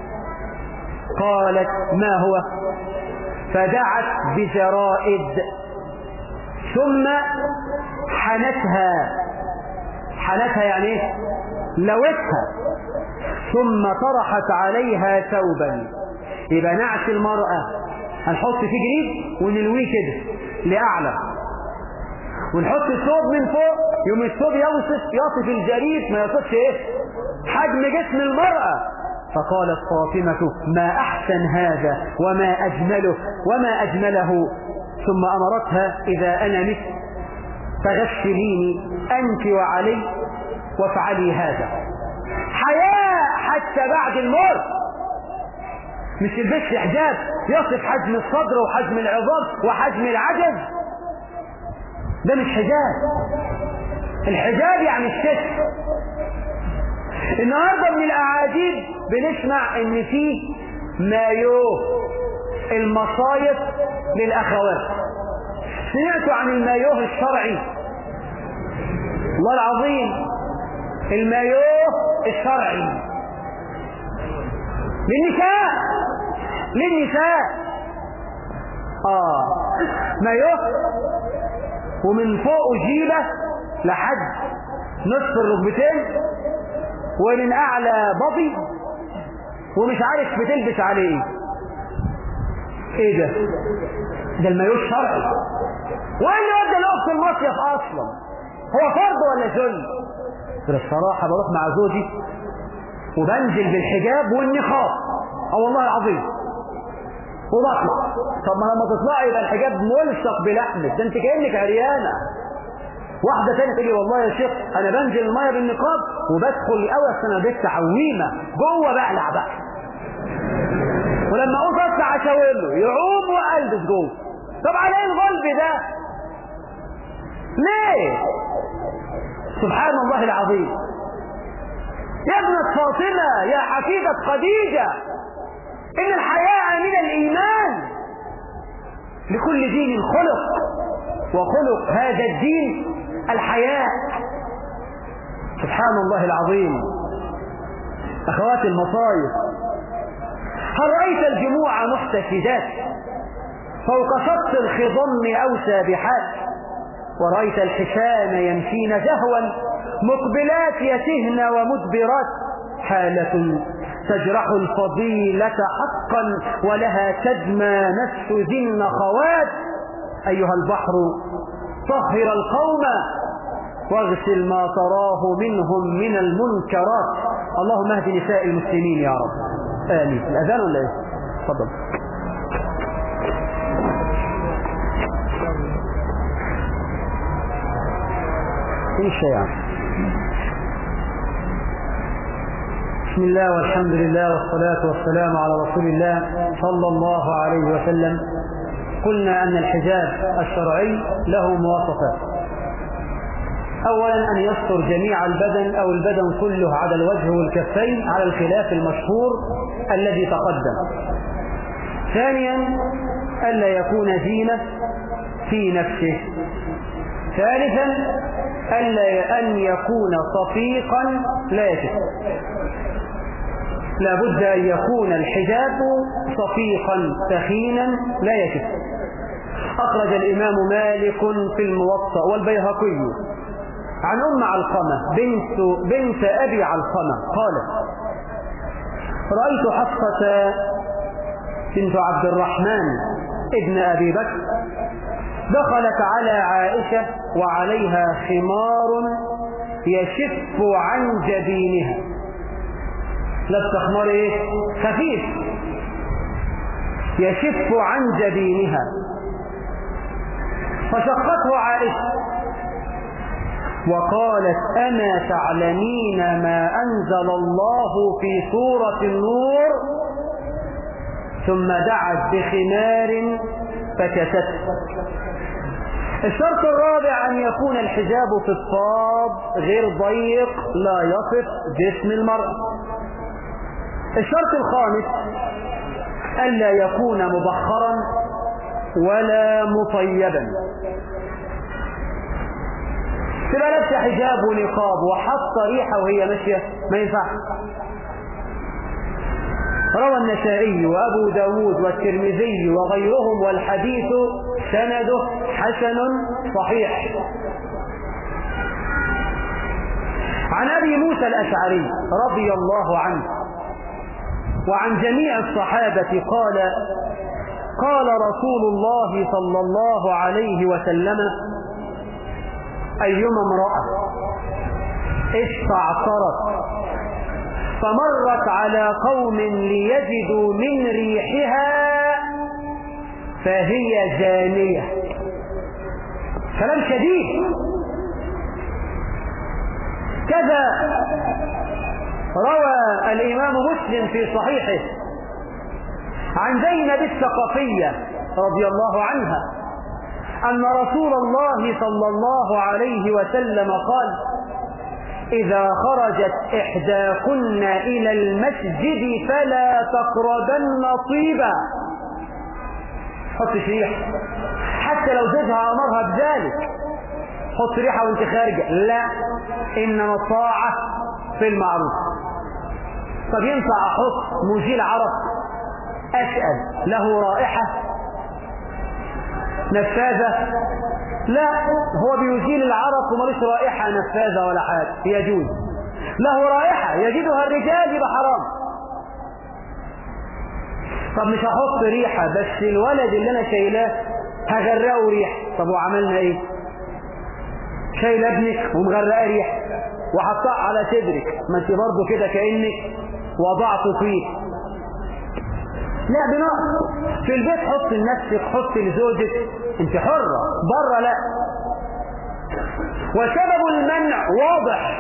قالت ما هو فدعت بجرائد ثم حنتها حنتها يعني ايه لوتها ثم طرحت عليها ثوبا يبقى نعش المرأة هنحط فيه جريد ونلويه كده لأعلى ونحط الثوب من فوق يوم الثوب يوصف يصف الجريد ما يصفش ايه حجم جسم المرأة فقالت فاطمة ما أحسن هذا وما أجمله وما أجمله ثم أمرتها إذا أنا مت فغسليني أنت وعلي وافعلي هذا حياء حتى بعد الموت مش تلبسش حجاب يصف حجم الصدر وحجم العظام وحجم العجز ده مش حجاب الحجاب يعني الستر النهارده من الاعاجيب بنسمع ان في مايوه المصايف للاخوات سمعتوا عن المايوه الشرعي الله العظيم المايوه الشرعي للنساء للنساء اه مايوه ومن فوق جيبه لحد نصف الركبتين ومن اعلى بطي ومش عارف بتلبس عليه ايه ده ده المايوه الشرعي وايه اللي ودى الاخت المصيف اصلا هو فرض ولا ذل الصراحه بروح مع زوجي وبنزل بالحجاب والنقاب اه والله العظيم وبطلع طب ما لما تطلعي يبقى الحجاب ملصق بلحمك ده انت كانك عريانه واحده ثانيه تقول لي والله يا شيخ انا بنزل الميه بالنقاب وبدخل اول سنه بنت عويمه جوه بقلع بقى ولما اقول اطلع اشاور له يعوم والبس جوه طب على ايه الغلب ده ليه سبحان الله العظيم يا ابنة فاطمة يا حفيدة خديجة إن الحياء من الإيمان لكل دين خلق وخلق هذا الدين الحياء سبحان الله العظيم أخوات المصايب هل رأيت الجموع محتشدات فوق شط الخضم أو سابحات ورأيت الحسان يمشين زهوا مقبلات يتهن ومدبرات حالة تجرح الفضيلة حقا ولها تدمى نفس ذي النخوات أيها البحر طهر القوم واغسل ما تراه منهم من المنكرات اللهم اهد نساء المسلمين يا رب آمين الأذان ولا إيه؟ تفضل ايه الشيء يعني بسم الله والحمد لله والصلاة والسلام على رسول الله صلى الله عليه وسلم قلنا أن الحجاب الشرعي له مواصفات أولا أن يستر جميع البدن أو البدن كله على الوجه والكفين على الخلاف المشهور الذي تقدم ثانيا ألا يكون زينة في نفسه ثالثا ألا أن يكون صفيقا لا يجب لا بد أن يكون الحجاب صفيقا ثخينا لا يجب أخرج الإمام مالك في الموطأ والبيهقي عن أم علقمة بنت, بنت أبي علقمة قالت رأيت حفصة بنت عبد الرحمن ابن أبي بكر دخلت على عائشة وعليها خمار يشف عن جبينها لبس خمار ايه خفيف يشف عن جبينها فشقته عائشة وقالت أما تعلمين ما أنزل الله في سورة النور ثم دعت بخمار فكست الشرط الرابع أن يكون الحجاب في الصاب غير ضيق لا يصف جسم المرأة الشرط الخامس ألا يكون مبخرا ولا مطيبا تبقى لابسه حجاب ونقاب وحاطه ريحه وهي ماشيه ما ينفعش روى النسائي وابو داود والترمذي وغيرهم والحديث سنده حسن صحيح عن ابي موسى الاشعري رضي الله عنه وعن جميع الصحابه قال قال رسول الله صلى الله عليه وسلم ايما امراه استعصرت فمرت على قوم ليجدوا من ريحها فهي زانية كلام شديد كذا روى الإمام مسلم في صحيحه عن زينب الثقفية رضي الله عنها أن رسول الله صلى الله عليه وسلم قال إذا خرجت إحداكن إلى المسجد فلا تقربن طيبا حط ريح حتى لو زوجها أمرها بذلك حط ريحة وانت خارجة لا إنما الطاعة في المعروف طب ينفع أحط مزيل عرق أسأل له رائحة نفاذة لا هو بيزيل العرق ومالوش رائحة نفاذة ولا حاجة يجوز له رائحة يجدها الرجال يبقى حرام طب مش هحط ريحة بس الولد اللي انا شايلاه هغرقه ريح طب وعملنا ايه شايل ابنك ومغرقه ريح وحطاه على صدرك ما انت برضه كده كانك وضعته فيه لا بنقص في البيت حط لنفسك حط لزوجك انت حرة بره لا وسبب المنع واضح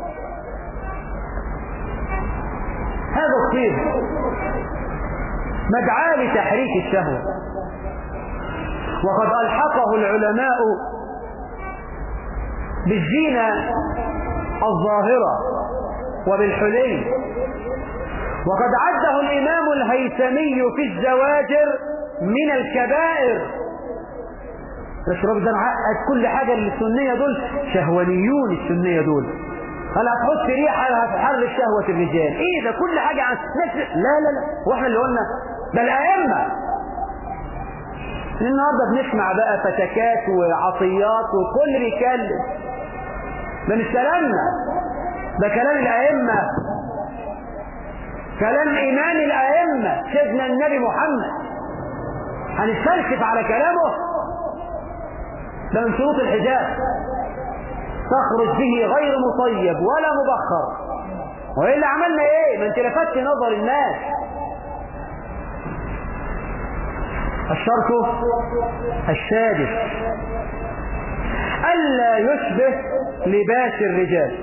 هذا الطيب مدعاة لتحريك الشهوة وقد ألحقه العلماء بالزينة الظاهرة وبالحلي وقد عده الإمام الهيثمي في الزواجر من الكبائر بس رب ده معقد كل حاجة للسنية دول شهوانيون السنية دول هل هتحط ريحة هتحرك شهوة الرجال ايه ده كل حاجة عن نفس لا لا لا واحنا اللي قلنا ده الأئمة النهارده بنسمع بقى فتكات وعطيات وكل بيتكلم ده مش كلامنا ده كلام الأئمة كلام إمام الأئمة سيدنا النبي محمد هنستلسف على كلامه ده من شروط الحجاب تخرج به غير مطيب ولا مبخر وإلا عملنا إيه ما انت لفتت نظر الناس الشرط السادس ألا يشبه لباس الرجال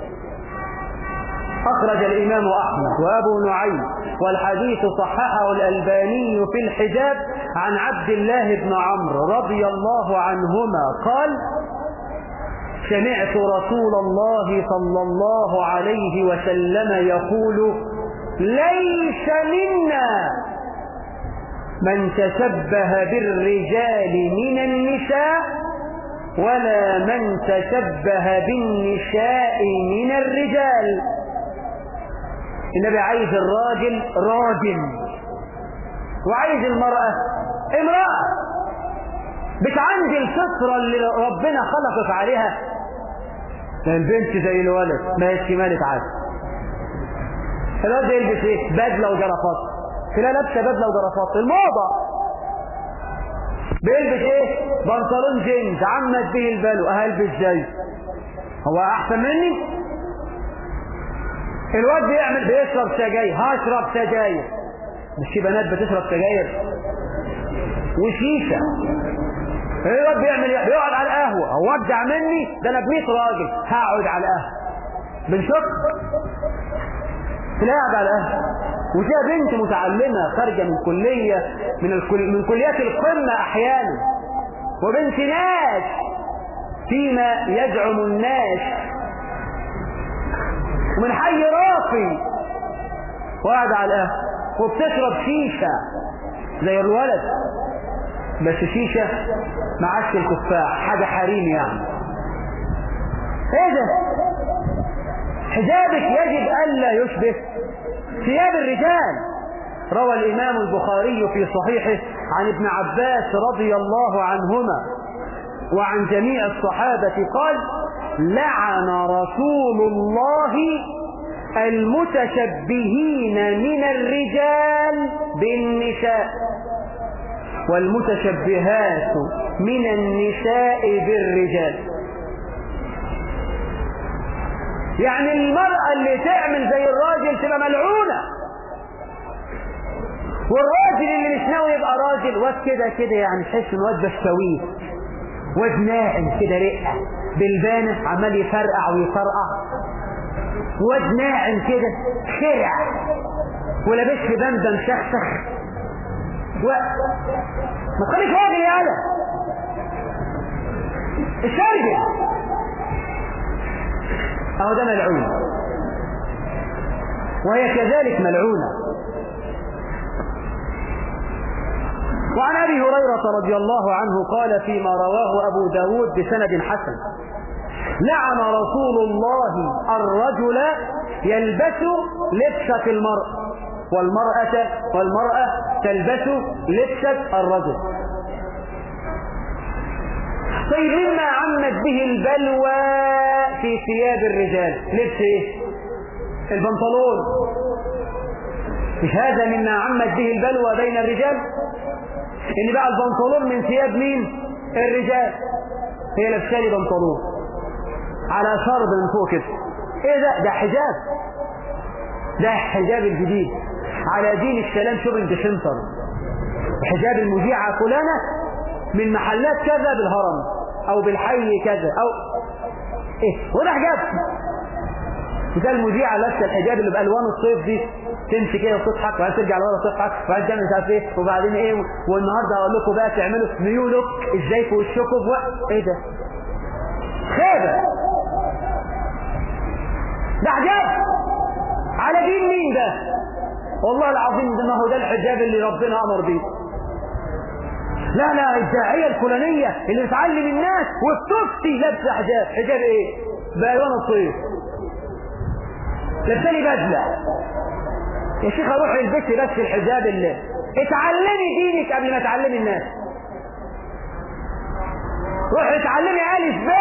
أخرج الإمام أحمد وأبو نعيم والحديث صححه الألباني في الحجاب عن عبد الله بن عمرو رضي الله عنهما قال سمعت رسول الله صلى الله عليه وسلم يقول ليس منا من تشبه بالرجال من النساء ولا من تشبه بالنساء من الرجال النبي عايز الراجل راجل وعايز المرأة امرأة مش عندي الفطرة اللي ربنا خلقك عليها البنت زي الولد ما هي شمالة عاد الولد يلبس ايه بدلة وجرافات تلاقي لابسه بدلة وجرافات الموضة بيلبس ايه بنطلون جينز عمت به البلو هلبس زي هو احسن مني الواد بيعمل بيشرب سجاير هشرب سجاير مش في بنات بتشرب سجاير وشيشة الواد بيعمل ايه بيقعد على القهوة هو ابدع مني ده انا ب 100 راجل هقعد على القهوة بنشك تلاقي قاعد على القهوة وفيها بنت متعلمة خارجة من كلية من الكل من كليات القمة احيانا وبنت ناس فيما يزعم الناس ومن حي راقي وقاعد على القهوة وبتشرب شيشة زي الولد بس شيشة معاش الكفاح حاجة حريم يعني ايه ده حجابك يجب ألا يشبه ثياب الرجال روى الإمام البخاري في صحيحه عن ابن عباس رضي الله عنهما وعن جميع الصحابة قال لعن رسول الله المتشبهين من الرجال بالنساء والمتشبهات من النساء بالرجال يعني المرأة اللي تعمل زي الراجل تبقى ملعونة والراجل اللي مش ناوي يبقى راجل واد كده كده يعني تحس ان واد بشتويه واد ناعم كده رقة بالبانة عمال يفرقع ويفرقع واد ناعم كده خرع ولابس لي بندة مشخشخ وقت ما تخليك راجل يا هذا الشرجل اهو ده ملعون وهي كذلك ملعونة وعن أبي هريرة رضي الله عنه قال فيما رواه أبو داود بسند حسن لعن رسول الله الرجل يلبس لبسة المرء والمرأة والمرأة تلبس لبسة الرجل طيب مما عمت به البلوى في ثياب الرجال لبس ايه البنطلون مش هذا مما عمت به البلوى بين الرجال ان بقى البنطلون من ثياب مين الرجال هي لابسالي بنطلون على شرب من فوق كده ايه ده ده حجاب ده حجاب الجديد على دين السلام شوبنج سنتر حجاب المذيعة فلانة من محلات كذا بالهرم او بالحي كذا او ايه وده حجاب ده المذيعة لابسه الحجاب اللي بألوان الصيف دي تمشي كده وتضحك وبعدين ترجع لورا تضحك وبعدين تعمل مش عارف ايه وبعدين ايه والنهارده اقول لكم بقى تعملوا نيو لوك ازاي في وشكم و... ايه ده؟ خيبه ده حجاب على دين مين ده؟ والله العظيم ده ما هو ده الحجاب اللي ربنا امر بيه لا لا الداعية الفلانية اللي بتعلم الناس وبتفتي لابسه حجاب حجاب ايه؟ بألوان الصيف لابساني بدلة يا شيخ اروح البسي بس الحجاب اللي اتعلمي دينك قبل ما تعلمي الناس روح اتعلمي ألف ب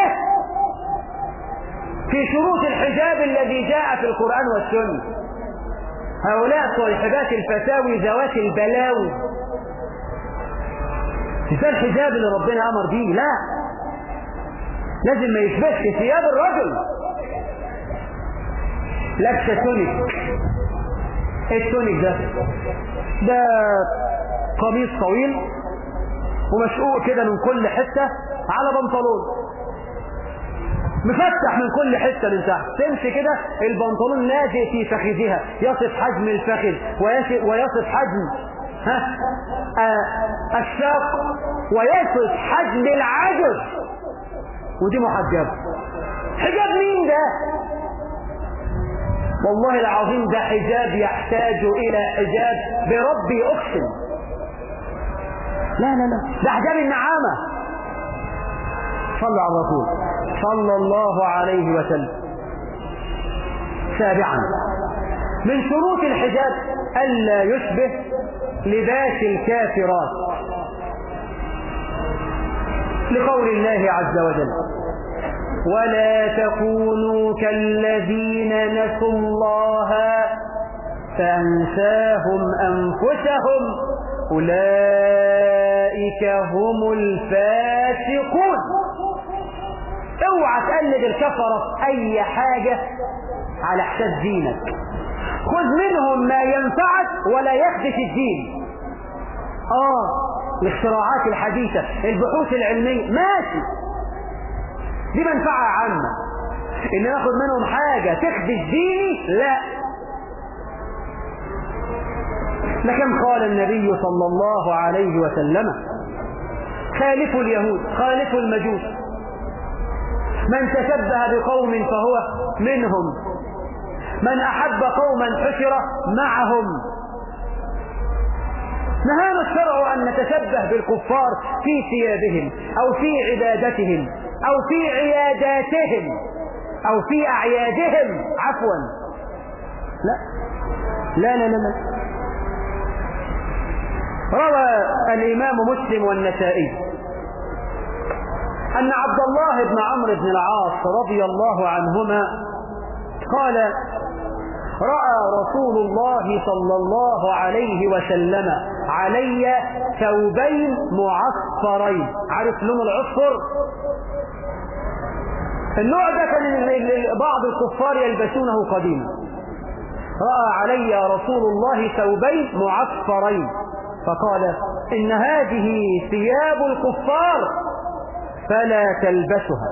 في شروط الحجاب الذي جاء في القرآن والسنة هؤلاء صاحبات الفتاوي ذوات البلاوي ده الحجاب اللي ربنا أمر به لا لازم ما يشبهش ثياب الرجل لابسه تونيك ايه التونيك ده ده قميص طويل ومشقوق كده من كل حته على بنطلون مفتح من كل حته من تحت تمشي كده البنطلون لاجئ في فخذها يصف حجم الفخذ ويصف, ويصف حجم ها آه الساق ويصف حجم العجز ودي محجبه حجاب مين ده والله العظيم ده حجاب يحتاج إلى حجاب بربي أقسم لا لا لا ده حجاب النعامة صلى على الرسول صلى الله عليه وسلم سابعا من شروط الحجاب ألا يشبه لباس الكافرات لقول الله عز وجل ولا تكونوا كالذين نسوا الله فأنساهم أنفسهم أولئك هم الفاسقون اوعى تقلد الكفرة في أي حاجة على حساب دينك خذ منهم ما ينفعك ولا يخدش الدين اه الاختراعات الحديثة البحوث العلمية ماشي دي منفعة عامة ان ناخد منهم حاجة تخدش ديني لا لكن قال النبي صلى الله عليه وسلم خالفوا اليهود خالفوا المجوس من تشبه بقوم فهو منهم من أحب قوما حشر معهم نهانا الشرع أن نتشبه بالكفار في ثيابهم أو في عبادتهم أو في عياداتهم أو في أعيادهم عفوا لا لا لا لا, لا. روى الإمام مسلم والنسائي أن عبد الله بن عمرو بن العاص رضي الله عنهما قال رأى رسول الله صلى الله عليه وسلم علي ثوبين معصفرين عارف لون العصفر النوع ده كان بعض الكفار يلبسونه قديما رأى علي رسول الله ثوبين معصفرين فقال إن هذه ثياب الكفار فلا تلبسها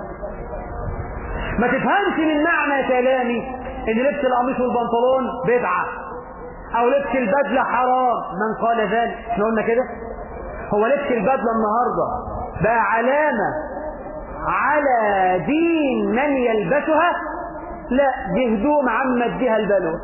ما تفهمش من معنى كلامي ان لبس القميص والبنطلون بدعة او لبس البدلة حرام من قال ذلك احنا قلنا كده هو لبس البدلة النهاردة بقى علامة على دين من يلبسها لا دي هدوم عمت بها البلوى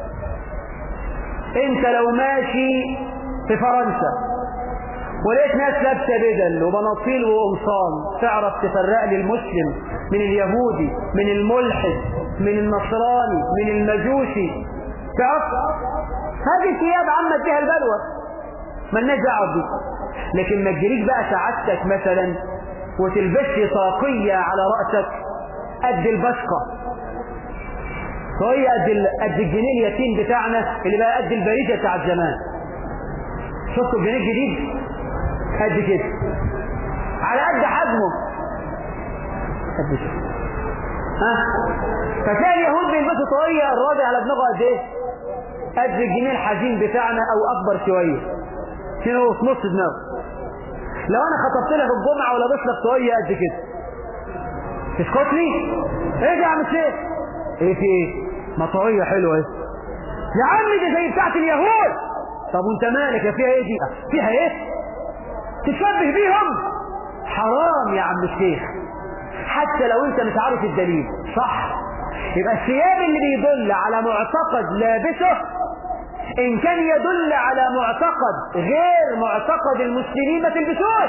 انت لو ماشي في فرنسا ولقيت ناس لابسه بدل وبناطيل وقمصان تعرف تفرق لي المسلم من اليهودي من الملحد من النصراني من المجوسي تعرف هذه ثياب عمت بها البلوى مالناش دعوه بيه لكن ما تجريش بقى سعادتك مثلا وتلبسي طاقيه على راسك قد البشقه طاقيه قد ال- قد الجنيه اليتيم بتاعنا اللي بقى قد البريده بتاع زمان شفتوا الجنيه الجديد قد كده على قد حجمه قد كده ها فتلاقي اليهود بيلبسوا طاقيه الراجل على دماغه قد ايه قد الجنيه الحزين بتاعنا او اكبر شويه هنا هو في نص دماغه لو انا خطبت لك الجمعه ولابس لك طاقيه قد كده تسكت لي ايه دي يا عم الشيخ ايه في ايه ما طاقيه حلوه ايه يا عم دي زي بتاعت اليهود طب وانت مالك يا فيها ايه دي فيها ايه تشبه بيهم حرام يا عم الشيخ حتى لو انت مش عارف الدليل صح يبقى الثياب اللي بيدل على معتقد لابسه ان كان يدل على معتقد غير معتقد المسلمين ما تلبسوش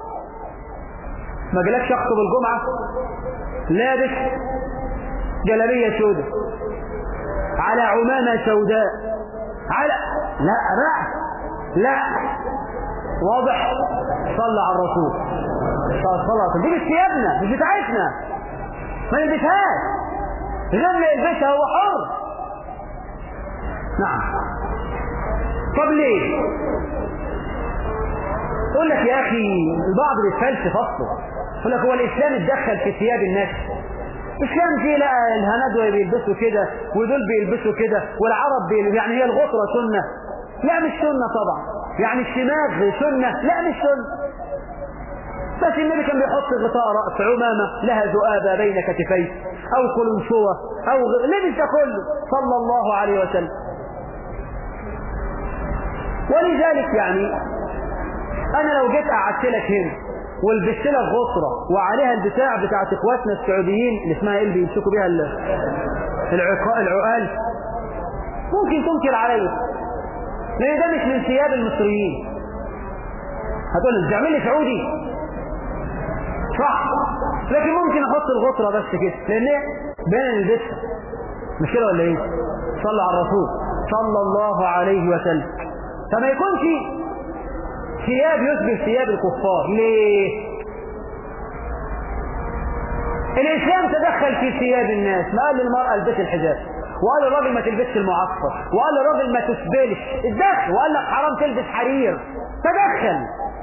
ما جالكش اخطب الجمعة لابس جلابية سوداء على عمامة سوداء على لا بقى لا واضح صلى على الرسول صلى الله عليه وسلم دي مش ثيابنا مش بتاعتنا ما نلبسهاش غير اللي يلبسها هو حر نعم طب ليه يقول لك يا اخي البعض بيتفلسف اصله يقول لك هو الاسلام اتدخل في ثياب الناس الاسلام فيه لا الهندوه بيلبسوا كده ودول بيلبسوا كده والعرب بيلبسوا يعني هي الغطره سنه لا مش سنه طبعا يعني الشماغ سنه لا مش سنه بس النبي كان بيحط غطاء راس عمامه لها ذؤابه بين كتفيه او قلنسوه او غ... لبس ده كله صلى الله عليه وسلم ولذلك يعني انا لو جيت قعدت لك هنا ولبست لك غطره وعليها البتاع بتاعت اخواتنا السعوديين اللي اسمها ايه اللي بيمسكوا بيها ال- العقا- العقال ممكن تنكر عليا لان ده مش من ثياب المصريين هتقول لي تعمل لي سعودي صح لكن ممكن احط الغطره بس كده لان إيه؟ بين نلبسها مش كده ولا ايه صلى على الرسول صلى الله عليه وسلم فما يكونش ثياب يشبه ثياب الكفار ليه الاسلام تدخل في ثياب الناس ما قال للمرأة البس الحجاب وقال للراجل ما تلبسش المعصفر وقال للراجل ما تسبلش اتدخل وقال لك حرام تلبس حرير تدخل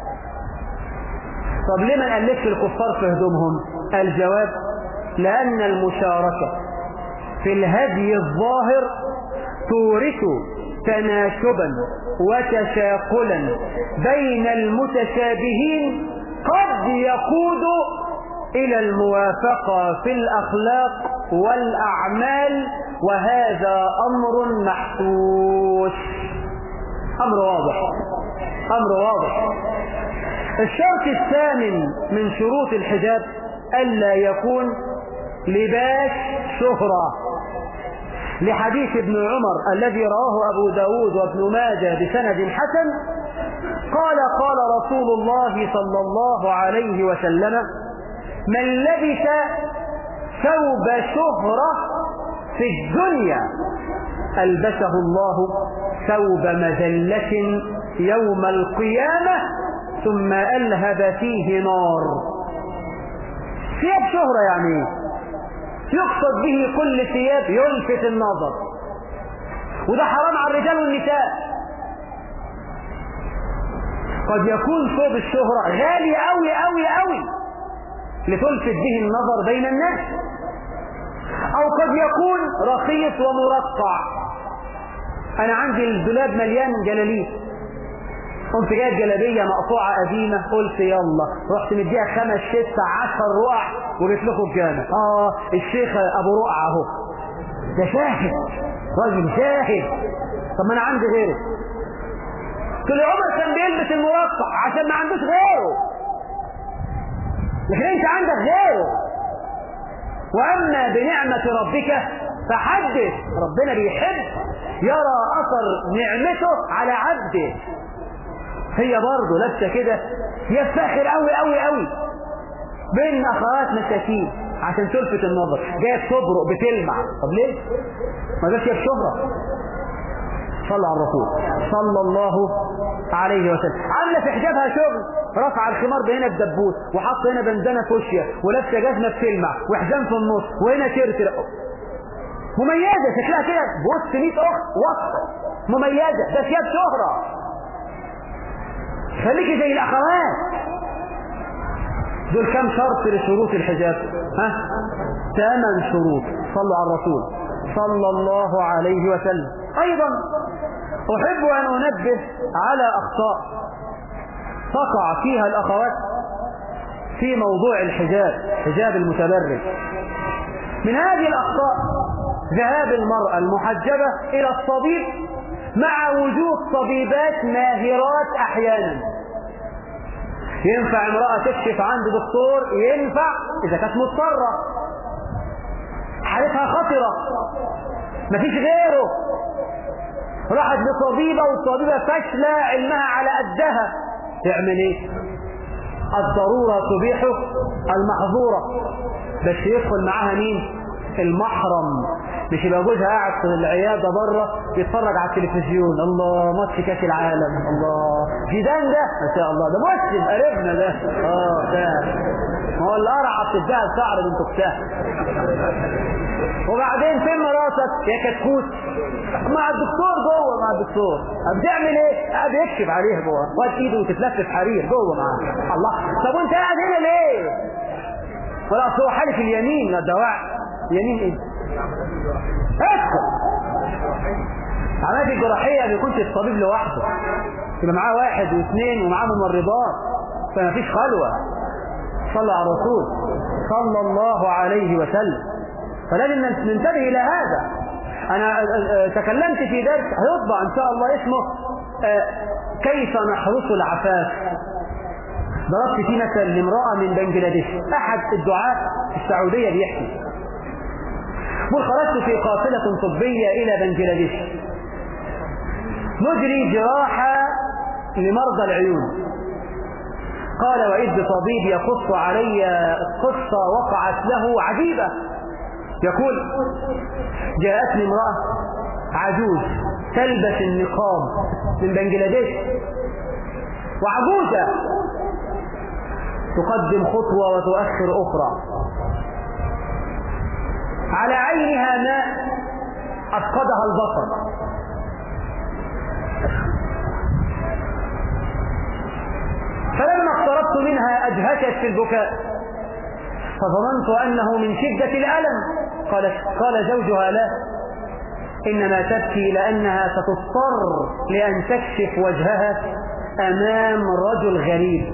طب ليه ما نقلدش الكفار في هدومهم الجواب لأن المشاركة في الهدي الظاهر تورث تناسبا وتشاقلا بين المتشابهين قد يقود إلى الموافقة في الأخلاق والأعمال وهذا أمر محسوس أمر واضح أمر واضح الشرط الثامن من شروط الحجاب ألا يكون لباس شهرة لحديث ابن عمر الذي رواه أبو داود وابن ماجه بسند حسن قال قال رسول الله صلى الله عليه وسلم من لبس ثوب شهرة في الدنيا ألبسه الله ثوب مذلة يوم القيامة ثم ألهب فيه نار ثياب شهرة يعني ايه؟ يقصد به كل ثياب يلفت النظر وده حرام على الرجال والنساء قد يكون ثوب الشهرة غالي أوي أوي أوي لتلفت به النظر بين الناس أو قد يكون رخيص ومرقع أنا عندي الدولاب مليان جلاليب قمت جايب جلابية مقطوعة قديمة قلت يلا رحت مديها خمس ست عشر رقع وجيت لكم الجامع اه الشيخ ابو رقع اهو ده شاهد راجل شاهد طب ما انا عندي غيره كل عمر كان بيلبس المرقع عشان ما عندوش غيره لكن انت عندك غيره واما بنعمة ربك فحدث ربنا بيحب يرى اثر نعمته على عبده هي برضه لابسه كده يفتخر قوي قوي قوي بين اخوات مساكين عشان تلفت النظر جايه تبرق بتلمع طب ليه ما ده فيها شهره صلى على الرسول صلى الله عليه وسلم عامله في حجابها شغل رفع الخمار هنا بدبوس وحط هنا بندانه فوشيا ولابسه جزمه بتلمع وحزام في النص وهنا ترتر مميزه شكلها كده بص 100 اخت وسط مميزه ده ثياب شهره خليكي زي الاخوات دول كم شرط لشروط الحجاب ها ثمان شروط صلوا على الرسول صلى الله عليه وسلم ايضا احب ان انبه على اخطاء تقع فيها الاخوات في موضوع الحجاب حجاب المتبرج من هذه الاخطاء ذهاب المرأة المحجبة الى الطبيب مع وجود طبيبات ماهرات احيانا ينفع امرأة تكشف عند دكتور ينفع اذا كانت مضطرة حالتها خطرة مفيش غيره راحت لطبيبة والطبيبة فاشلة علمها على قدها تعمل ايه الضرورة تبيح المحظورة بس يدخل معاها مين المحرم مش يبقى جوزها قاعد في العياده بره بيتفرج على التلفزيون الله ماتش كاس العالم الله جيدان ده ما شاء الله ده مسلم قريبنا ده اه ده ما هو القرعه بتديها الشعر بنت اختها وبعدين فين مراتك يا كتكوت مع الدكتور جوه مع الدكتور بتعمل ايه قاعد يكشف عليها جوه واد ايده وتتلفف حرير جوه معاه الله طب وانت قاعد هنا ليه ولا اصل هو حالف اليمين الدواء يمين ايه ادخل عمليات الجراحية ما يكونش الطبيب لوحده يبقى معاه واحد واثنين ومعاه ممرضات فما فيش خلوة صلى على الرسول صلى الله عليه وسلم فلازم ننتبه إلى هذا أنا تكلمت في درس هيطبع إن شاء الله اسمه كيف نحرس العفاف ضربت فيه مثل لامرأة من بنجلاديش أحد الدعاة في السعودية بيحكي يقول خرجت في قافلة طبية إلى بنجلاديش نجري جراحة لمرضى العيون قال وإذ طبيب يقص علي قصة وقعت له عجيبة يقول جاءتني امرأة عجوز تلبس النقاب من بنجلاديش وعجوزة تقدم خطوة وتؤخر أخرى على عينها ماء أفقدها البصر فلما اقتربت منها أدهشت في البكاء فظننت أنه من شدة الألم قال, قال زوجها لا إنما تبكي لأنها ستضطر لأن تكشف وجهها أمام رجل غريب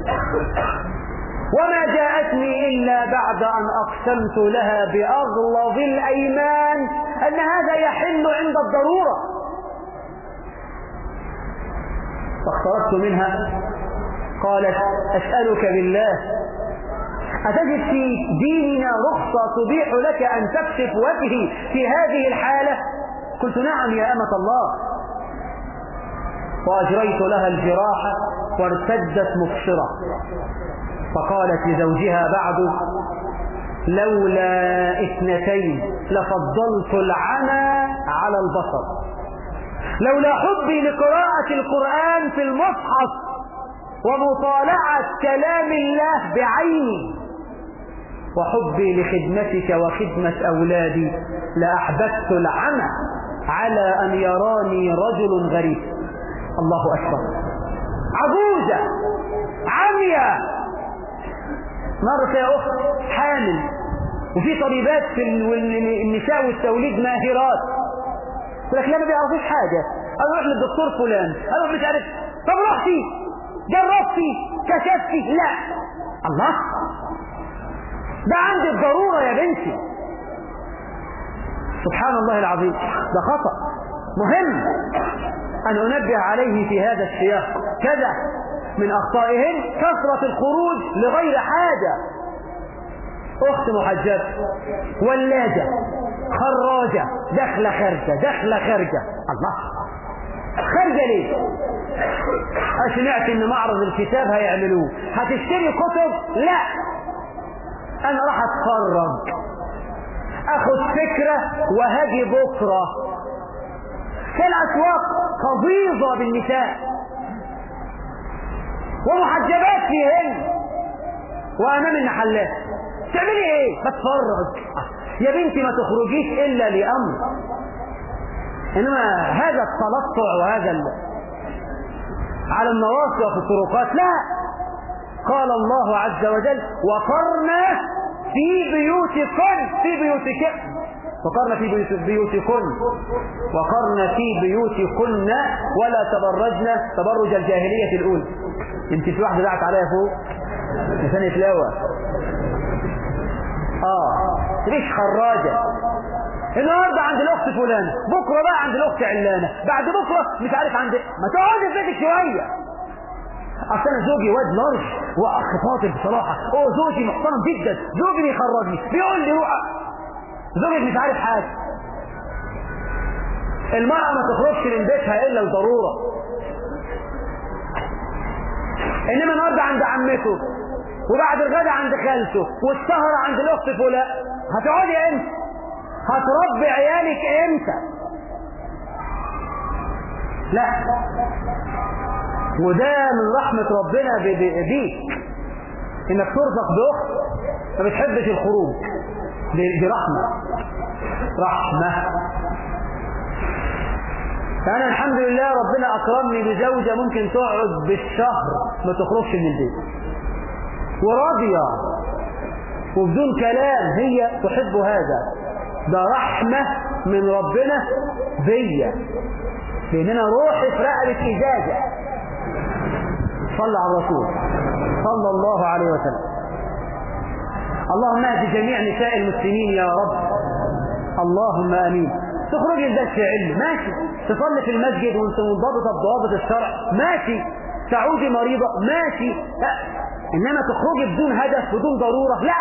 وما جاءتني إلا بعد أن أقسمت لها بأغلظ الأيمان أن هذا يحل عند الضرورة فاقتربت منها قالت أسألك بالله أتجد في ديننا رخصة تبيح لك أن تكشف وجهي في هذه الحالة قلت نعم يا أمة الله وأجريت لها الجراحة وارتدت مبصرة فقالت لزوجها بعد لولا اثنتين لفضلت العمى على البصر لولا حبي لقراءة القرآن في المصحف ومطالعة كلام الله بعيني وحبي لخدمتك وخدمة أولادي لأحببت العمى على أن يراني رجل غريب الله أكبر عجوزة عمية مرة يا أخت حامل وفي طبيبات في النساء والتوليد ماهرات يقول لك لا ما بيعرفوش حاجة أنا أروح للدكتور فلان أروح مش عارف طب رحتي جربتي كشفتي لا الله ده عندي الضرورة يا بنتي سبحان الله العظيم ده خطأ مهم أن أنبه عليه في هذا السياق كذا من أخطائهن كثرة الخروج لغير حاجة أخت محجبة ولادة خراجة دخلة خارجة دخلة خارجة الله خارجة ليه سمعت ان معرض الكتاب هيعملوه هتشتري كتب لا انا راح اتفرج اخد فكرة وهاجي بكرة في الاسواق قضيضة بالنساء ومحجبات فيهن وامام المحلات تعملي ايه بتفرج يا بنتي ما تخرجيش الا لامر انما هذا التلطع وهذا ال... على النواصي وفي الطرقات لا قال الله عز وجل وقرنا في بيوتكن في بيوتكن وقرن في بيوت بيوتكن وقرن في بيوتكن ولا تبرجن تبرج الجاهلية الأولى انت في واحدة دعت عليها فوق لسان يتلاوى اه ليش خراجة النهارده عند الاخت فلانه بكره بقى عند الاخت علانه بعد بكره مش عارف عند ما تقعدي في بيتك شويه اصل انا زوجي واد لارج واخ فاضل بصراحه هو زوجي محترم جدا زوجي بيخرجني بيقول لي روح زوجك مش عارف حاجه المرأة ما تخرجش من بيتها إلا لضرورة إنما النهارده عند عمته وبعد الغدا عند خالته والسهرة عند الأخت فلان هتقعدي امتى؟ هتربي عيالك امتى؟ لا وده من رحمة ربنا بيك انك ترزق باخت ما بتحبش الخروج دي, دي رحمة رحمة فأنا الحمد لله ربنا أكرمني بزوجة ممكن تقعد بالشهر ما تخرجش من البيت وراضية وبدون كلام هي تحب هذا ده رحمة من ربنا بيا لأن أنا روحي في رقبة إجازة صلى على الرسول صلى الله عليه وسلم اللهم اهد جميع نساء المسلمين يا رب اللهم امين تخرجي لدرس علم ماشي تصلي في المسجد وانت منضبطه بضوابط الشرع ماشي تعودي مريضه ماشي لا. انما تخرجي بدون هدف بدون ضروره لا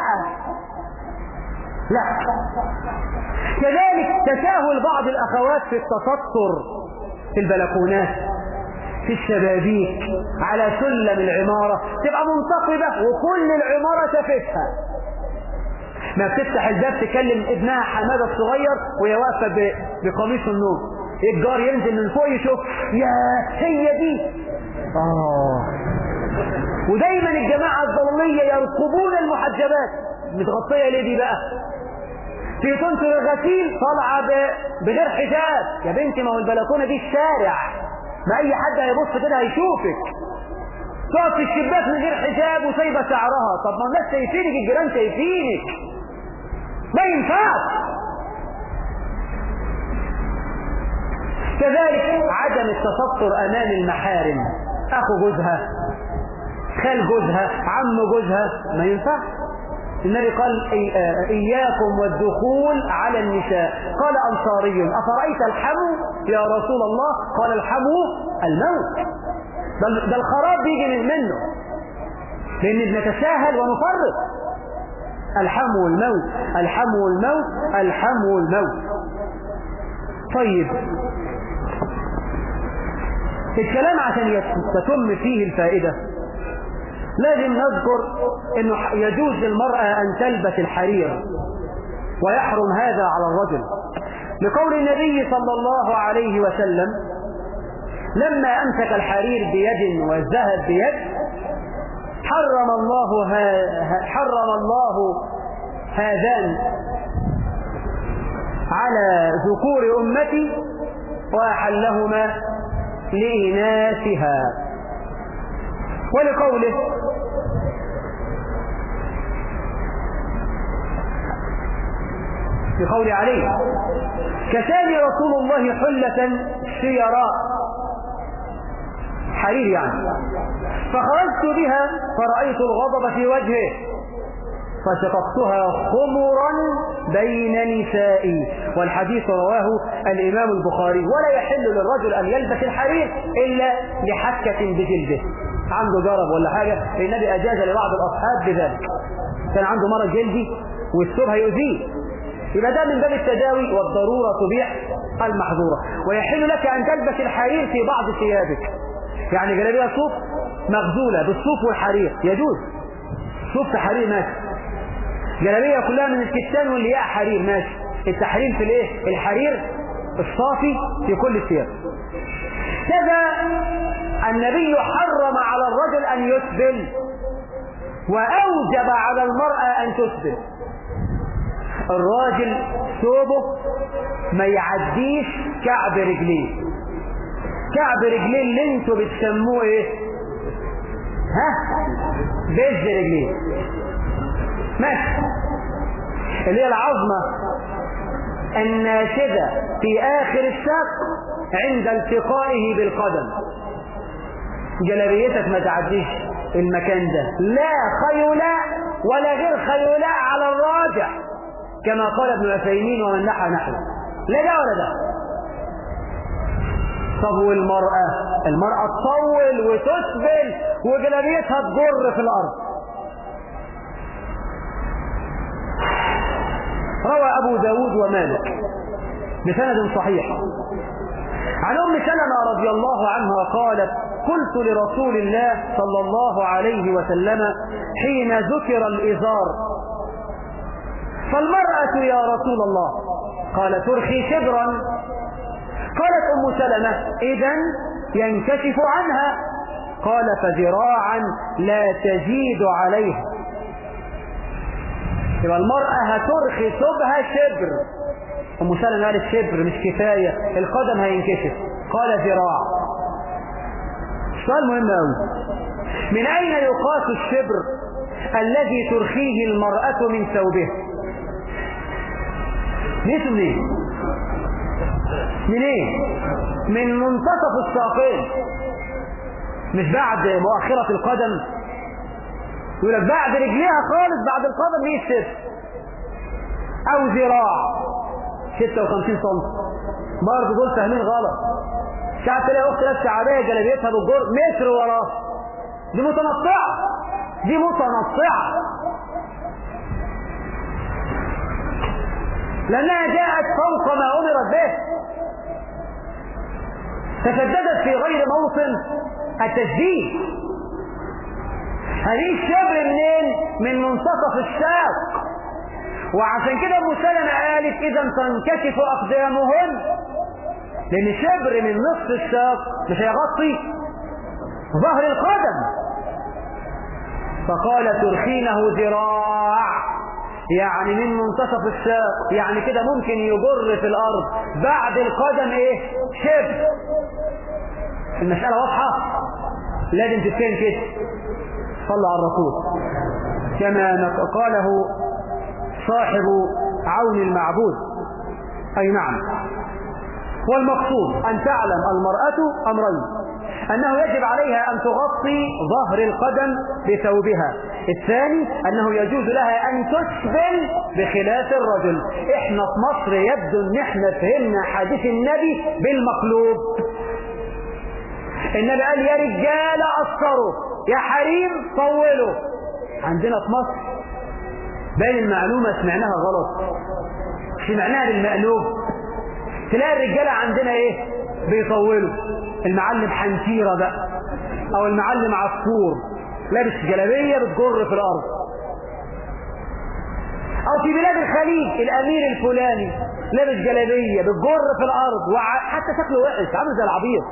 لا كذلك تساهل بعض الاخوات في التستر في البلكونات في الشبابيك على سلم العمارة تبقى منتقبة وكل العمارة شافتها ما بتفتح الباب تكلم ابنها حمادة الصغير وهي واقفة بقميص النوم الجار ينزل من فوق يشوف يا هي دي آه ودايما الجماعة الضلية يرقبون المحجبات متغطية ليه دي بقى في تنشر الغسيل طالعة بغير حجاب يا بنتي ما هو البلكونة دي الشارع ما اي حد هيبص كده هيشوفك تقعد في الشباك من غير حجاب وسايبه شعرها طب ما الناس شايفينك الجيران شايفينك ما ينفعش كذلك عدم التستر امام المحارم اخو جوزها خال جوزها عم جوزها ما ينفعش النبي قال إياكم والدخول على النساء قال أنصاري أفرأيت الحمو يا رسول الله قال الحمو الموت ده الخراب بيجي من منه لأن بنتساهل ونفرط الحمو الموت الحمو الموت الحمو الموت طيب الكلام عشان تتم فيه الفائدة لازم نذكر انه يجوز للمرأة ان تلبس الحرير ويحرم هذا على الرجل لقول النبي صلى الله عليه وسلم لما امسك الحرير بيد والذهب بيد حرم الله حرم الله هذان على ذكور امتي واحلهما لإناثها ولقوله بقول عليه كساني رسول الله حلة شيراء حرير يعني فخرجت بها فرأيت الغضب في وجهه فشققتها خمرا بين نسائي والحديث رواه الإمام البخاري ولا يحل للرجل أن يلبس الحرير إلا لحكة بجلده عنده جرب ولا حاجة النبي أجاز لبعض الأصحاب بذلك كان عنده مرض جلدي والثوب هيؤذيه يبقى ده من باب التداوي والضرورة تبيح المحظورة ويحل لك أن تلبس الحرير في بعض ثيابك يعني جلابية صوف مغزولة بالصوف والحرير يجوز صوف في حرير ماشي جلابية كلها من الكتان واللياء حرير ماشي التحرير في الايه الحرير الصافي في كل الثياب كذا النبي حرم على الرجل أن يسبل وأوجب على المرأة أن تسبل الراجل ثوبه ما يعديش كعب رجليه كعب رجليه اللي انتوا بتسموه ايه ها بز رجليه ماشي اللي هي العظمة الناشدة في آخر الساق عند التقائه بالقدم جلبيتك ما تعديش المكان ده لا خيولاء ولا غير خيولاء على الراجع كما قال ابن عثيمين ومن نحى نحوه لا ده ولا ده طب والمرأة المرأة تطول وتسبل وجلابيتها تجر في الأرض روى أبو داود ومالك بسند صحيح عن أم سلمة رضي الله عنها قالت قلت لرسول الله صلى الله عليه وسلم حين ذكر الإزار فالمرأة يا رسول الله قال ترخي شبرا قالت أم سلمة إذا ينكشف عنها قال فذراعا لا تزيد عليها يبقى المرأة هترخي ثوبها شبر أم سلمة قالت شبر مش كفاية القدم هينكشف قال ذراع سؤال مهم قوي من أين يقاس الشبر الذي ترخيه المرأة من ثوبها نيته منين من ايه من منتصف الساقين مش بعد مؤخرة القدم يقول لك بعد رجليها خالص بعد القدم هي الست او ذراع 56 سم برضه دول فاهمين غلط ساعات تلاقي اخت لابسه عبايه جلابيتها بالجر متر وراه دي متنطعه دي متنطعه لانها جاءت فوق ما امرت به تسددت في غير موطن التسديد هذه الشبر منين من منتصف الساق وعشان كده ابو سلمة قالت اذا تنكشف اقدامهن لان شبر من نصف الساق مش هيغطي ظهر القدم فقال ترخينه ذراع يعني من منتصف الساق يعني كده ممكن يجر في الارض بعد القدم ايه شبر المسألة واضحة لازم تتكلم كده صلى على الرسول كما قاله صاحب عون المعبود أي نعم والمقصود أن تعلم المرأة أمرين أنه يجب عليها أن تغطي ظهر القدم بثوبها الثاني أنه يجوز لها أن تسبل بخلاف الرجل إحنا في مصر يبدو أن إحنا فهمنا حديث النبي بالمقلوب النبي قال يا رجال قصروا يا حريم طولوا عندنا في مصر باين المعلومة سمعناها غلط سمعناها بالمقلوب تلاقي الرجالة عندنا ايه بيطولوا المعلم حنتيرة بقى او المعلم عصفور لابس جلابية بتجر في الارض او في بلاد الخليج الامير الفلاني لابس جلابية بتجر في الارض وحتى شكله وحش عامل زي العبيط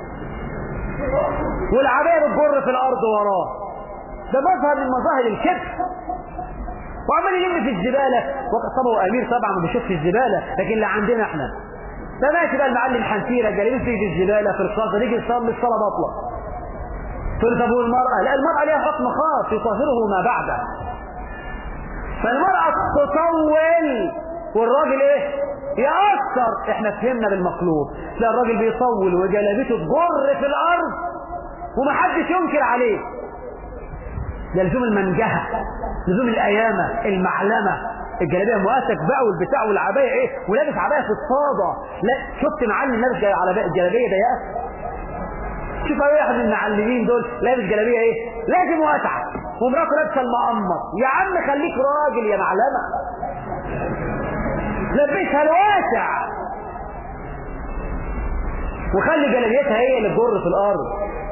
والعباية بتجر في الارض وراه ده مظهر من مظاهر الكبر وعمال يلم في الزبالة وقت طبعا هو امير طبعا ما بيشوفش الزبالة لكن اللي عندنا احنا فماشي بقى المعلم حنفيرة جايبين في الزبالة في القصر يجي يصلي الصلاة بطلة تقول طب والمرأة لا المرأة ليها حكم خاص يطهره ما بعده فالمرأة تطول والراجل ايه يأثر احنا فهمنا بالمقلوب لا الراجل بيطول وجلابته تجر في الارض ومحدش ينكر عليه ده لزوم المنجهة لزوم الأيامة المعلمة الجلابيه مؤسك بقى والبتاع والعبايه ايه ولابس عبايه فضفاضه لا شفت معلم لابس على الجلابيه ضيقه شوف اي واحد من المعلمين دول لابس جلابيه ايه لازم واسعه ومراته لابسه المقمط يا عم خليك راجل يا معلمه لبسها الواسع وخلي جلابيتها هي اللي تجر في الارض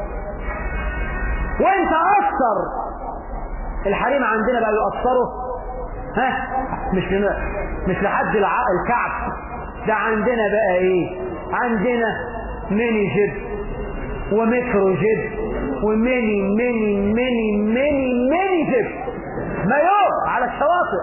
وانت اثر الحريم عندنا بقى يقصروا ها مش لنا مش لحد الكعب ده عندنا بقى ايه عندنا ميني جيب ومترو جيب وميني ميني ميني ميني ميني جيب مايو على الشواطئ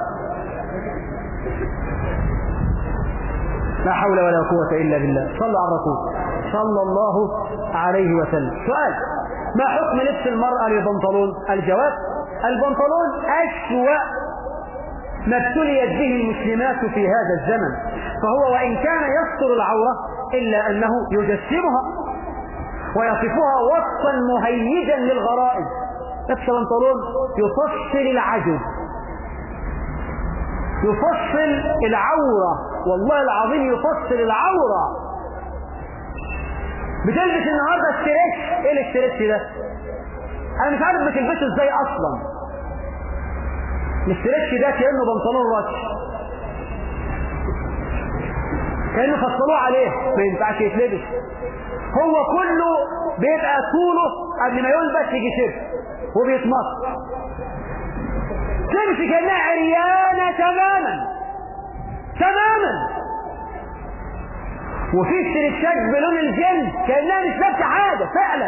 لا حول ولا قوة إلا بالله صلوا على الرسول صلى الله عليه وسلم سؤال ما حكم لبس المرأة للبنطلون الجواب البنطلون أسوأ ما ابتليت به المسلمات في هذا الزمن فهو وإن كان يستر العورة إلا أنه يجسمها ويصفها وصفا مهيجا للغرائز لبس بنطلون يفصل العجز يفصل العورة والله العظيم يفصل العورة بتلبس النهارده استريتش ايه الاستريتش ده انا مش عارف بتلبسه ازاي اصلا الاستريتش ده كانه بنطلون رش كانه فصلوه عليه ما ينفعش يتلبس هو كله بيبقى طوله قبل ما يلبس يجي شبه وبيتمط تمشي كانها عريانه تماما تماما وفي استرتشات بلون الجلد كانها مش لابسه حاجه فعلا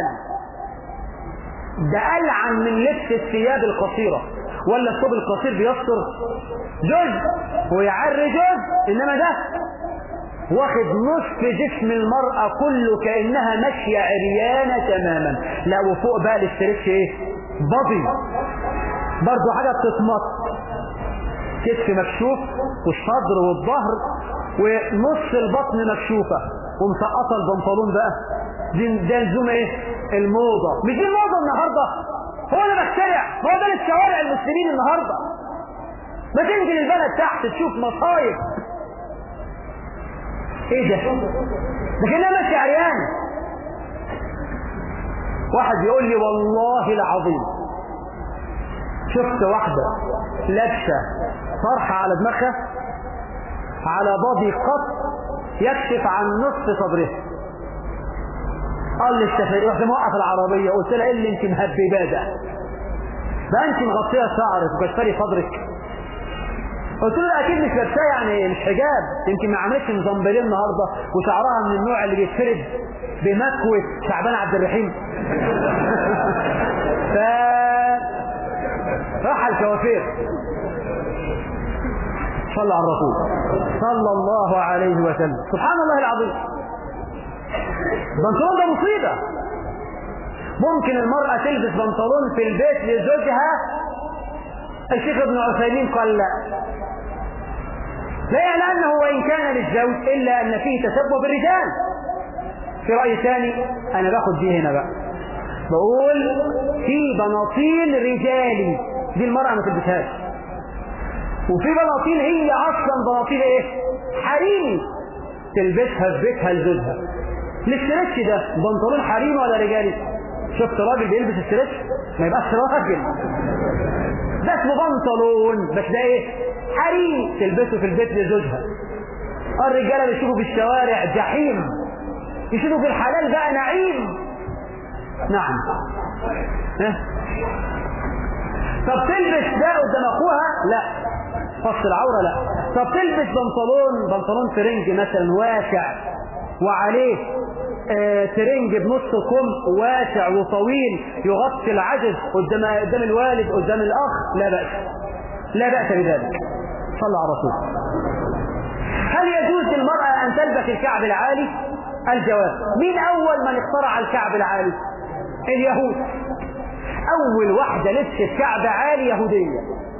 ده ألعن من لبس الثياب القصيرة ولا الثوب القصير بيستر جزء ويعري جزء إنما ده واخد نصف جسم المرأة كله كأنها ماشية عريانة تماما لا وفوق بقى الاسترتش ايه بضي برضو حاجة بتتمط كتف مكشوف والصدر والظهر ونص البطن مكشوفة ومسقطة البنطلون بقى دي ده لزوم ايه الموضة مش دي الموضة النهاردة هو انا بخترع هو ده الشوارع المسلمين النهاردة ما تنزل البلد تحت تشوف مصايب ايه ده ده كانها ماشي عريان واحد يقول لي والله العظيم شفت واحدة لابسة طرحة على دماغها على بادي قط يكشف عن نصف صدرها قال لي الشافعي رحت موقف العربية قلت لها ايه اللي انت مهبباه ده ده انت مغطية شعرك وكشفالي صدرك قلت له اكيد مش لابساه يعني مش حجاب يمكن ما عملتش مزمبلين النهارده وشعرها من النوع اللي بيتفرد بمكوة شعبان عبد الرحيم ف راح الكوافير صلى على الرسول صلى الله عليه وسلم سبحان الله العظيم البنطلون ده مصيبة ممكن المرأة تلبس بنطلون في البيت لزوجها الشيخ ابن عثيمين قال لا لا يعني أنه وإن كان للزوج إلا أن فيه تسبب الرجال في رأي ثاني أنا باخد دي هنا بقى بقول في بناطيل رجالي دي المرأة ما تلبسهاش وفي بناطيل هي أصلا بناطيل إيه حريمي تلبسها في بيتها لزوجها الاسترتش ده بنطلون حريمي ولا رجالي شفت راجل بيلبس استرتش ما يبقاش راجل ده اسمه بنطلون بس ده ايه حريم تلبسه في البيت لزوجها الرجاله بيشوفوا في الشوارع جحيم يشوفوا في الحلال بقى نعيم نعم ها طب تلبس ده قدام اخوها لا فص العوره لا طب تلبس بنطلون بنطلون ترنج مثلا واسع وعليه آه ترنج بنص كم واسع وطويل يغطي العجز قدام قدام الوالد قدام الاخ لا باس لا باس بذلك صلى على الرسول هل يجوز للمراه ان تلبس الكعب العالي الجواب مين اول من اخترع الكعب العالي اليهود اول واحده لبست كعب عالي يهوديه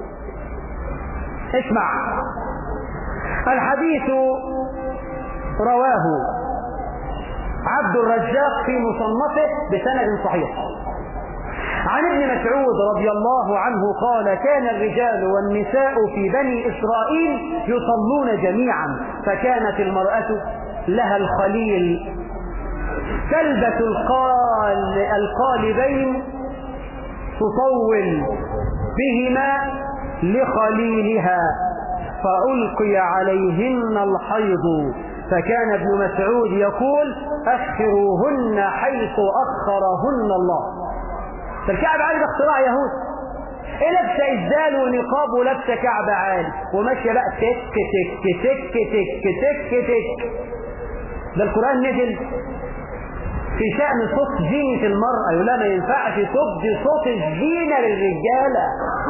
اسمع الحديث رواه عبد الرزاق في مصنفه بسند صحيح عن ابن مسعود رضي الله عنه قال كان الرجال والنساء في بني إسرائيل يصلون جميعا فكانت المرأة لها الخليل تلبس القال القالبين تطول بهما لخليلها فألقي عليهن الحيض فكان ابن مسعود يقول أخروهن حيث أخرهن الله فالكعب عالي ده اختراع يهود ايه لابسه ازدال ونقاب ولابسه كعب عالي وماشيه بقى تك تك تك تك تك تك ده القران نزل في شأن صوت زينة المرأة يقول لها ما ينفعش تبدي صوت الزينة للرجالة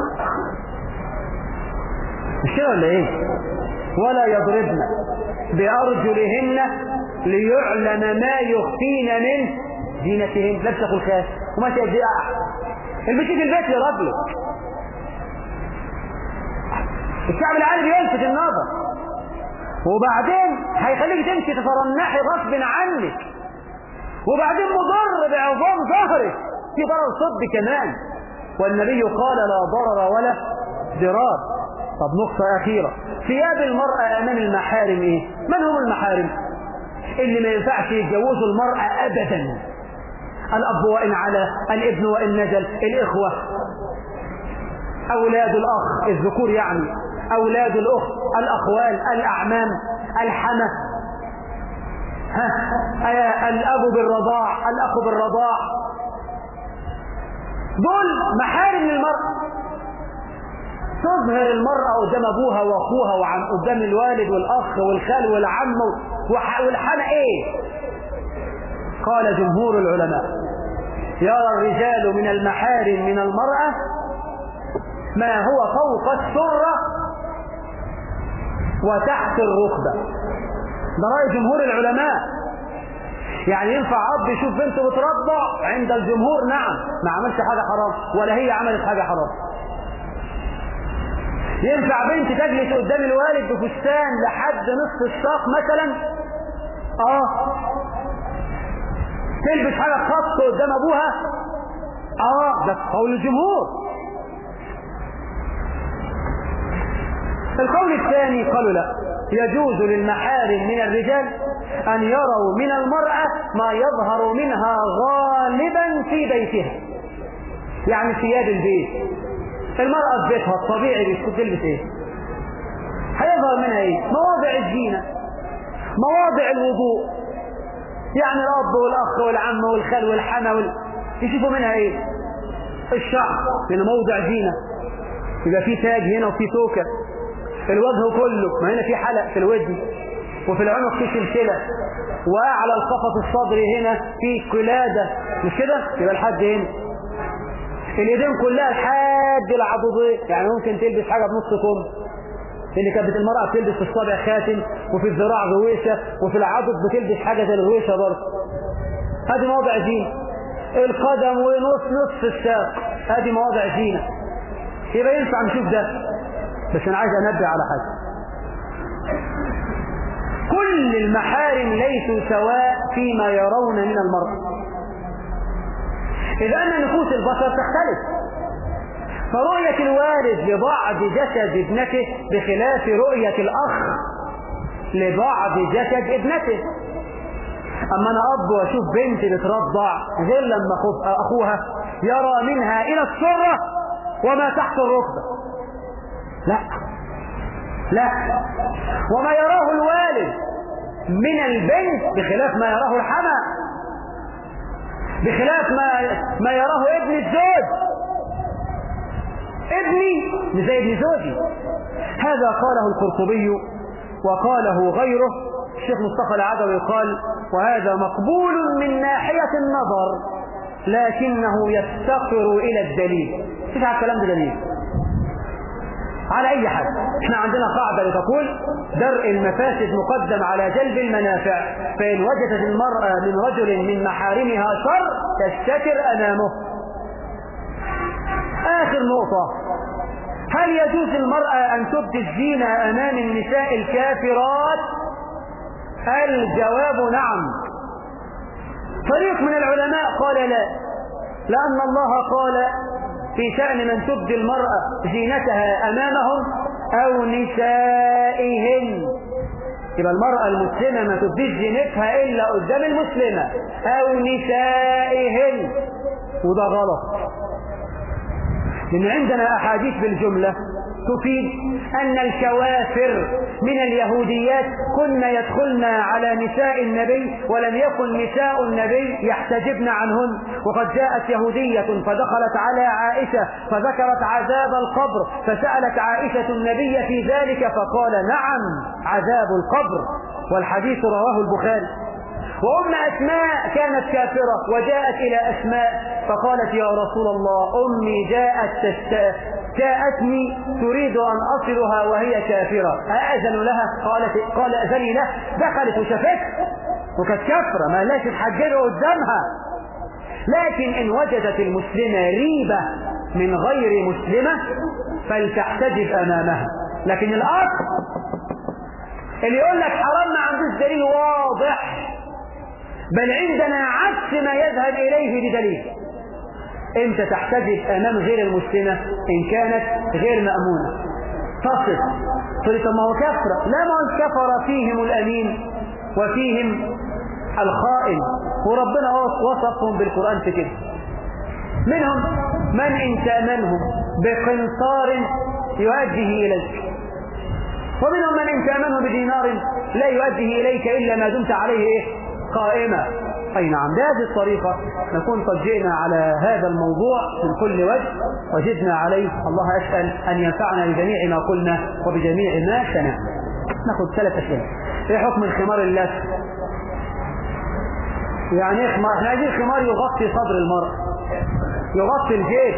مش كده ولا ايه ولا يضربن بأرجلهن ليعلم ما يخفين من زينتهن لابسه خلخال وماشيه دي البسي في البيت يا راجل الشعب العالي بيلفت النظر وبعدين هيخليك تمشي تترنحي غصب عنك وبعدين مضر بعظام ظهرك في ضرر صد كمان والنبي قال لا ضرر ولا ضرار طب نقطة أخيرة ثياب المرأة أمام المحارم إيه؟ من هم المحارم؟ اللي ما ينفعش يتجوزوا المرأة أبدا الأب وإن على الابن وإن نزل الإخوة أولاد الأخ الذكور يعني أولاد الأخت الأخوال الأعمام الحمى ها الأب بالرضاع الأخ بالرضاع دول محارم للمرأة تظهر المرأة قدام أبوها وأخوها وعن قدام الوالد والأخ والخال والعم والحنى إيه قال جمهور العلماء يرى الرجال من المحارم من المرأة ما هو فوق السرة وتحت الركبة ده رأي جمهور العلماء يعني ينفع أب يشوف بنته بترضع عند الجمهور نعم ما عملش حاجة حرام ولا هي عملت حاجة حرام ينفع بنت تجلس قدام الوالد بفستان لحد نصف الساق مثلا اه تلبس حاجة خط قدام ابوها اه ده قول الجمهور القول الثاني قالوا لا يجوز للمحارم من الرجال أن يروا من المرأة ما يظهر منها غالبا في بيتها يعني ثياب البيت المرأة في بيتها الطبيعي بتكون تلبس ايه هيظهر منها ايه مواضع الزينة مواضع الوضوء يعني الأب والأخ والعم والخال والحمى وال... يشوفوا منها ايه الشعر لأنه موضع زينة يبقى في تاج هنا وفي توكة الوجه كله ما هنا في حلق في الودن وفي العنق في سلسلة وأعلى القفص الصدري هنا في قلادة مش كده يبقى لحد هنا اليدين كلها لحد العضدين يعني ممكن تلبس حاجة بنص كم اللي كانت المرأة بتلبس في الصابع خاتم وفي الذراع غويشة وفي العضد بتلبس حاجة زي الغويشة برضه هذه مواضع زينة القدم ونص نصف الساق هذه مواضع زينة يبقى ينفع نشوف ده بس انا عايز انبه على حاجة كل المحارم ليسوا سواء فيما يرون من المرأة إذا أن نفوس البشر تختلف فرؤية الوالد لبعض جسد ابنته بخلاف رؤية الأخ لبعض جسد ابنته أما أنا أب وأشوف بنتي بترضع غير لما أخوها يرى منها إلى السرة وما تحت الركبة لا لا وما يراه الوالد من البنت بخلاف ما يراه الحمى بخلاف ما ما يراه ابن الزوج ابني مش زي ابن زوجي هذا قاله القرطبي وقاله غيره الشيخ مصطفى العدوي قال وهذا مقبول من ناحية النظر لكنه يفتقر إلى الدليل شوف على الكلام ده دليل على أي حال احنا عندنا قاعدة بتقول درء المفاسد مقدم على جلب المنافع فإن وجدت المرأة من رجل من محارمها شر تستتر أمامه آخر نقطة هل يجوز المرأة أن تبدي الزينة أمام النساء الكافرات الجواب نعم فريق من العلماء قال لا لأن الله قال في شأن من تبدي المرأة زينتها أمامهم أو نسائهن يبقى المرأة المسلمة ما تبديش زينتها إلا قدام المسلمة أو نسائهن وده غلط لأن عندنا أحاديث بالجملة تفيد أن الكوافر من اليهوديات كن يدخلن على نساء النبي ولم يكن نساء النبي يحتجبن عنهن وقد جاءت يهودية فدخلت على عائشة فذكرت عذاب القبر فسألت عائشة النبي في ذلك فقال نعم عذاب القبر والحديث رواه البخاري وأم أسماء كانت كافرة وجاءت إلى أسماء فقالت يا رسول الله أمي جاءت تست... جاءتني تريد أن أصلها وهي كافرة أأذن لها قالت قال أذني له دخلت وشافت وكانت كافرة ما لاش تحجبه قدامها لكن إن وجدت المسلمة ريبة من غير مسلمة فلتحتجب أمامها لكن الأصل اللي يقول لك حرام ما عندوش دليل واضح بل عندنا عكس ما يذهب إليه بدليل امتى تحتجب امام غير المسلمة ان كانت غير مأمونة تصف تقول طب ما هو كفرة لا ما هو كفر فيهم الامين وفيهم الخائن وربنا وصفهم بالقرآن في كده منهم من ان تأمنهم بقنطار يؤديه اليك ومنهم من ان تأمنه بدينار لا يؤديه اليك الا ما دمت عليه ايه قائمة أي نعم بهذه الطريقة نكون قد جئنا على هذا الموضوع من كل وجه وجدنا عليه الله أسأل أن ينفعنا بجميع ما قلنا وبجميع ما سمعنا ناخذ ثلاث أشياء إيه حكم الخمار اللف يعني إيه خمار احنا عايزين خمار يغطي صدر المرء يغطي الجيب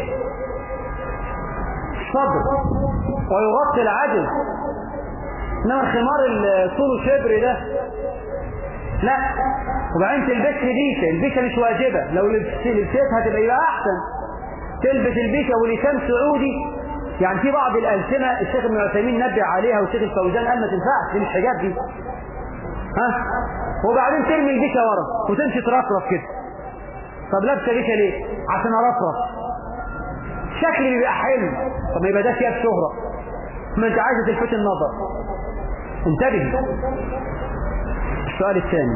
الصدر ويغطي العجل انما الخمار اللي طوله شبر ده لا وبعدين تلبسش بيشه البيشه مش واجبه لو لبستها تبقى يبقى احسن تلبس البيشه ولسان سعودي يعني في بعض الالسنه الشيخ ابن عثيمين نبه عليها والشيخ الفوزان قال ما تنفعش دي مش حجاب دي ها وبعدين ترمي البيشه ورا وتمشي ترفرف كده طب لابسه بيشه ليه؟ عشان ارفرف شكلي بيبقى حلو طب ما يبقى ده ثياب شهره ما انت عايزه تلفت النظر انتبه السؤال الثاني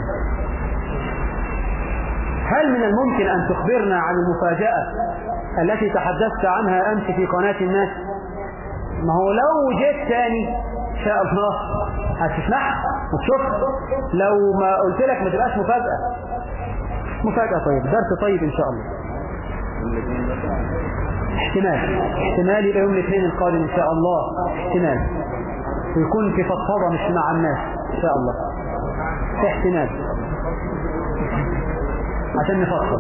هل من الممكن أن تخبرنا عن المفاجأة التي تحدثت عنها أمس في قناة الناس ما هو لو جيت ثاني إن شاء الله هتسمعها وتشوف لو ما قلت لك ما تبقاش مفاجأة مفاجأة طيب درس طيب إن شاء الله احتمال احتمال يبقى يوم الاثنين القادم إن شاء الله احتمال ويكون في فضفضة مش مع الناس إن شاء الله احتمال عشان نفصل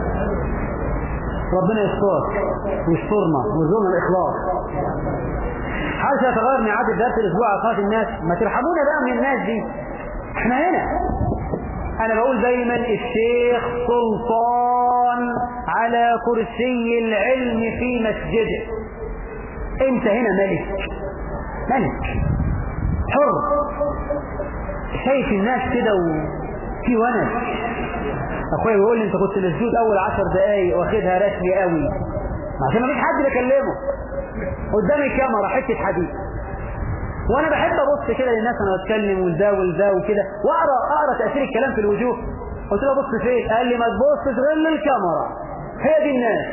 ربنا يسترك ويسترنا ويرزقنا الاخلاص هل سيتغير ميعاد الدرس الاسبوع على قناه الناس ما ترحمونا بقى من الناس دي احنا هنا انا بقول دايما الشيخ سلطان على كرسي العلم في مسجده انت هنا ملك ملك حر شايف الناس كده وفي ونس اخويا بيقول لي انت كنت مسجود اول عشر دقايق واخدها رسمي قوي عشان ما فيش حد بكلمه قدام الكاميرا حته حديد وانا بحب ابص كده للناس انا بتكلم وده وده وكده واقرا اقرا تاثير الكلام في الوجوه قلت له بص فين قال لي ما تبصش غير للكاميرا هي دي الناس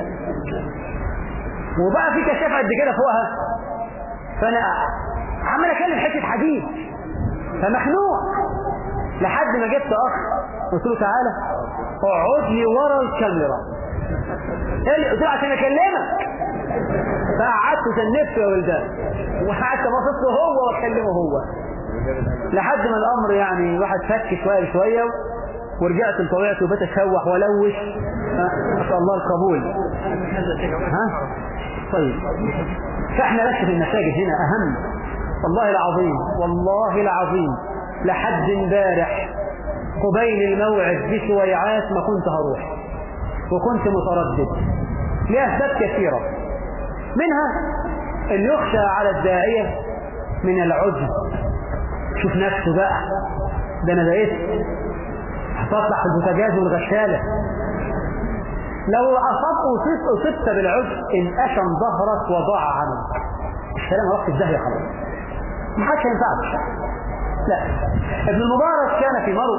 وبقى في كشاف قد كده فوقها فانا عمال اكلم حته حديد فمخنوق لحد ما جبت اخ قلت له تعالى اقعد لي ورا الكاميرا قال لي قلت له عشان اكلمك فقعدت وسنفت يا ولدان وقعدت باصص له هو واكلمه هو لحد ما الامر يعني الواحد فك شويه شويه ورجعت لطبيعتي وبقيت اشوح والوش ما شاء الله القبول ها طيب فاحنا بس في المساجد هنا اهم والله العظيم والله العظيم لحد امبارح قبيل الموعد بشويعات ما كنت هروح وكنت متردد لأسباب كثيرة منها أن يخشى على الداعية من العجب شوف نفسه بقى ده أنا بقيت هتطلع في البوتاجاز والغسالة لو أصبت أصبت أصبت بالعجب إن أشم ظهرك وضاع عملك السلام وقت الزهر خلاص ما حدش ينفعك لا ابن المبارك كان في مرض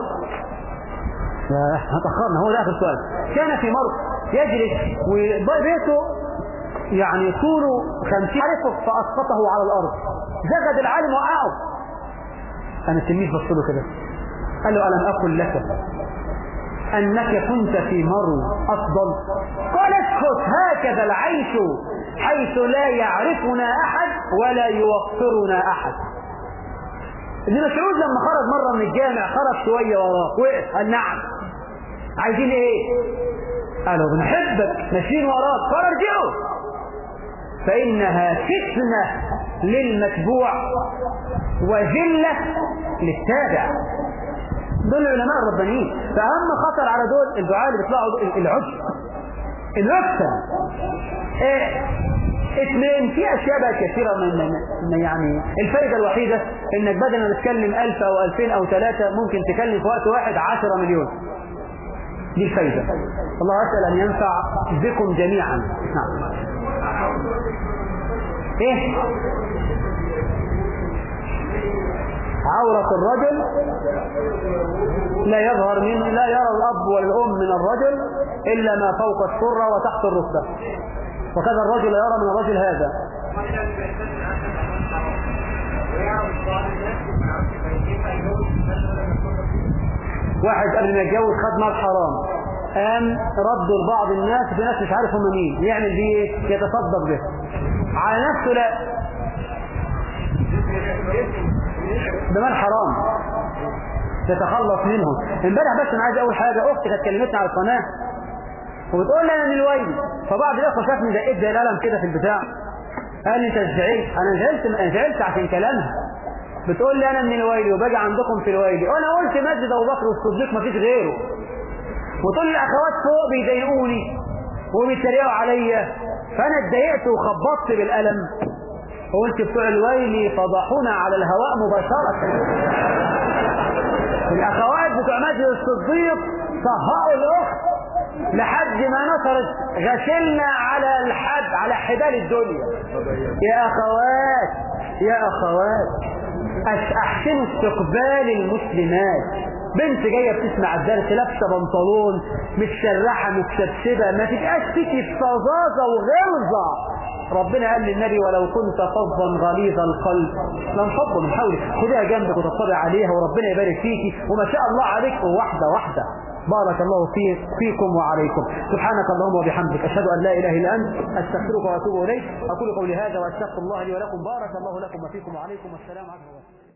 تأخرنا هو ده آخر سؤال كان في مرض يجلس وبيته يعني طوله خمسين عرفه فأسقطه على الأرض زغد العالم وقعه أنا التلميذ بص له كده قال له ألم أقل لك أنك كنت في مرو أفضل قال اسكت هكذا العيش حيث لا يعرفنا أحد ولا يوقرنا أحد ابن مسعود لما خرج مرة من الجامع خرج شوية وراه وقف قال نعم عايزين ايه قالوا بنحبك ماشيين وراك قال ارجعوا فإنها فتنة للمتبوع وذلة للتابع دول العلماء الربانيين فأهم خطر على دول الدعاء اللي بيطلعوا العجب الرفة إيه اثنين في اشياء بقى كثيره من, من يعني الفائده الوحيده انك بدل ما تتكلم 1000 او 2000 او 3 ممكن تكلم في وقت واحد 10 مليون دي الفائده الله اسال ان ينفع بكم جميعا نعم ايه عورة الرجل لا يظهر من لا يرى الأب والأم من الرجل إلا ما فوق السرة وتحت الركبة وكذا الرجل يرى من الرجل هذا واحد قبل ما يتجوز خد مال حرام قام ردوا لبعض الناس في ناس مش عارف هم مين يعمل بيه ايه يتصدق به على نفسه لا ده مال حرام تتخلص منه امبارح بس انا عايز اول حاجه اختي كانت كلمتني على القناه وبتقول لي انا من الويل فبعض الاخوه شافني دقيت زي القلم كده في البتاع قال لي انت زعلت انا زعلت انا زعلت عشان كلامها بتقول لي انا من الويل وباجي عندكم في الويل وانا قلت مسجد ابو بكر والصديق ما فيش غيره وتقول لي الاخوات فوق بيضايقوني وبيتريقوا عليا فانا اتضايقت وخبطت بالقلم وقلت بتوع الويل فضحونا على الهواء مباشرة الأخوات بتوع مسجد الصديق صهقوا الأخت لحد ما نصرت غسلنا على الحد على حبال الدنيا يا أخوات يا أخوات أحسنوا استقبال المسلمات بنت جاية بتسمع الدرس لابسة بنطلون متشرحة متشبشبة ما تبقاش فيكي فظاظة وغلظة ربنا قال للنبي ولو كنت فظا غليظ القلب لانفضوا من حولك خديها جنبك وتطلع عليها وربنا يبارك فيكي وما شاء الله عليك واحدة واحدة بارك الله فيك فيكم وعليكم سبحانك اللهم وبحمدك أشهد أن لا إله إلا أنت أستغفرك وأتوب إليك أقول قولي هذا وأستغفر الله لي ولكم بارك الله لكم وفيكم وعليكم والسلام عليكم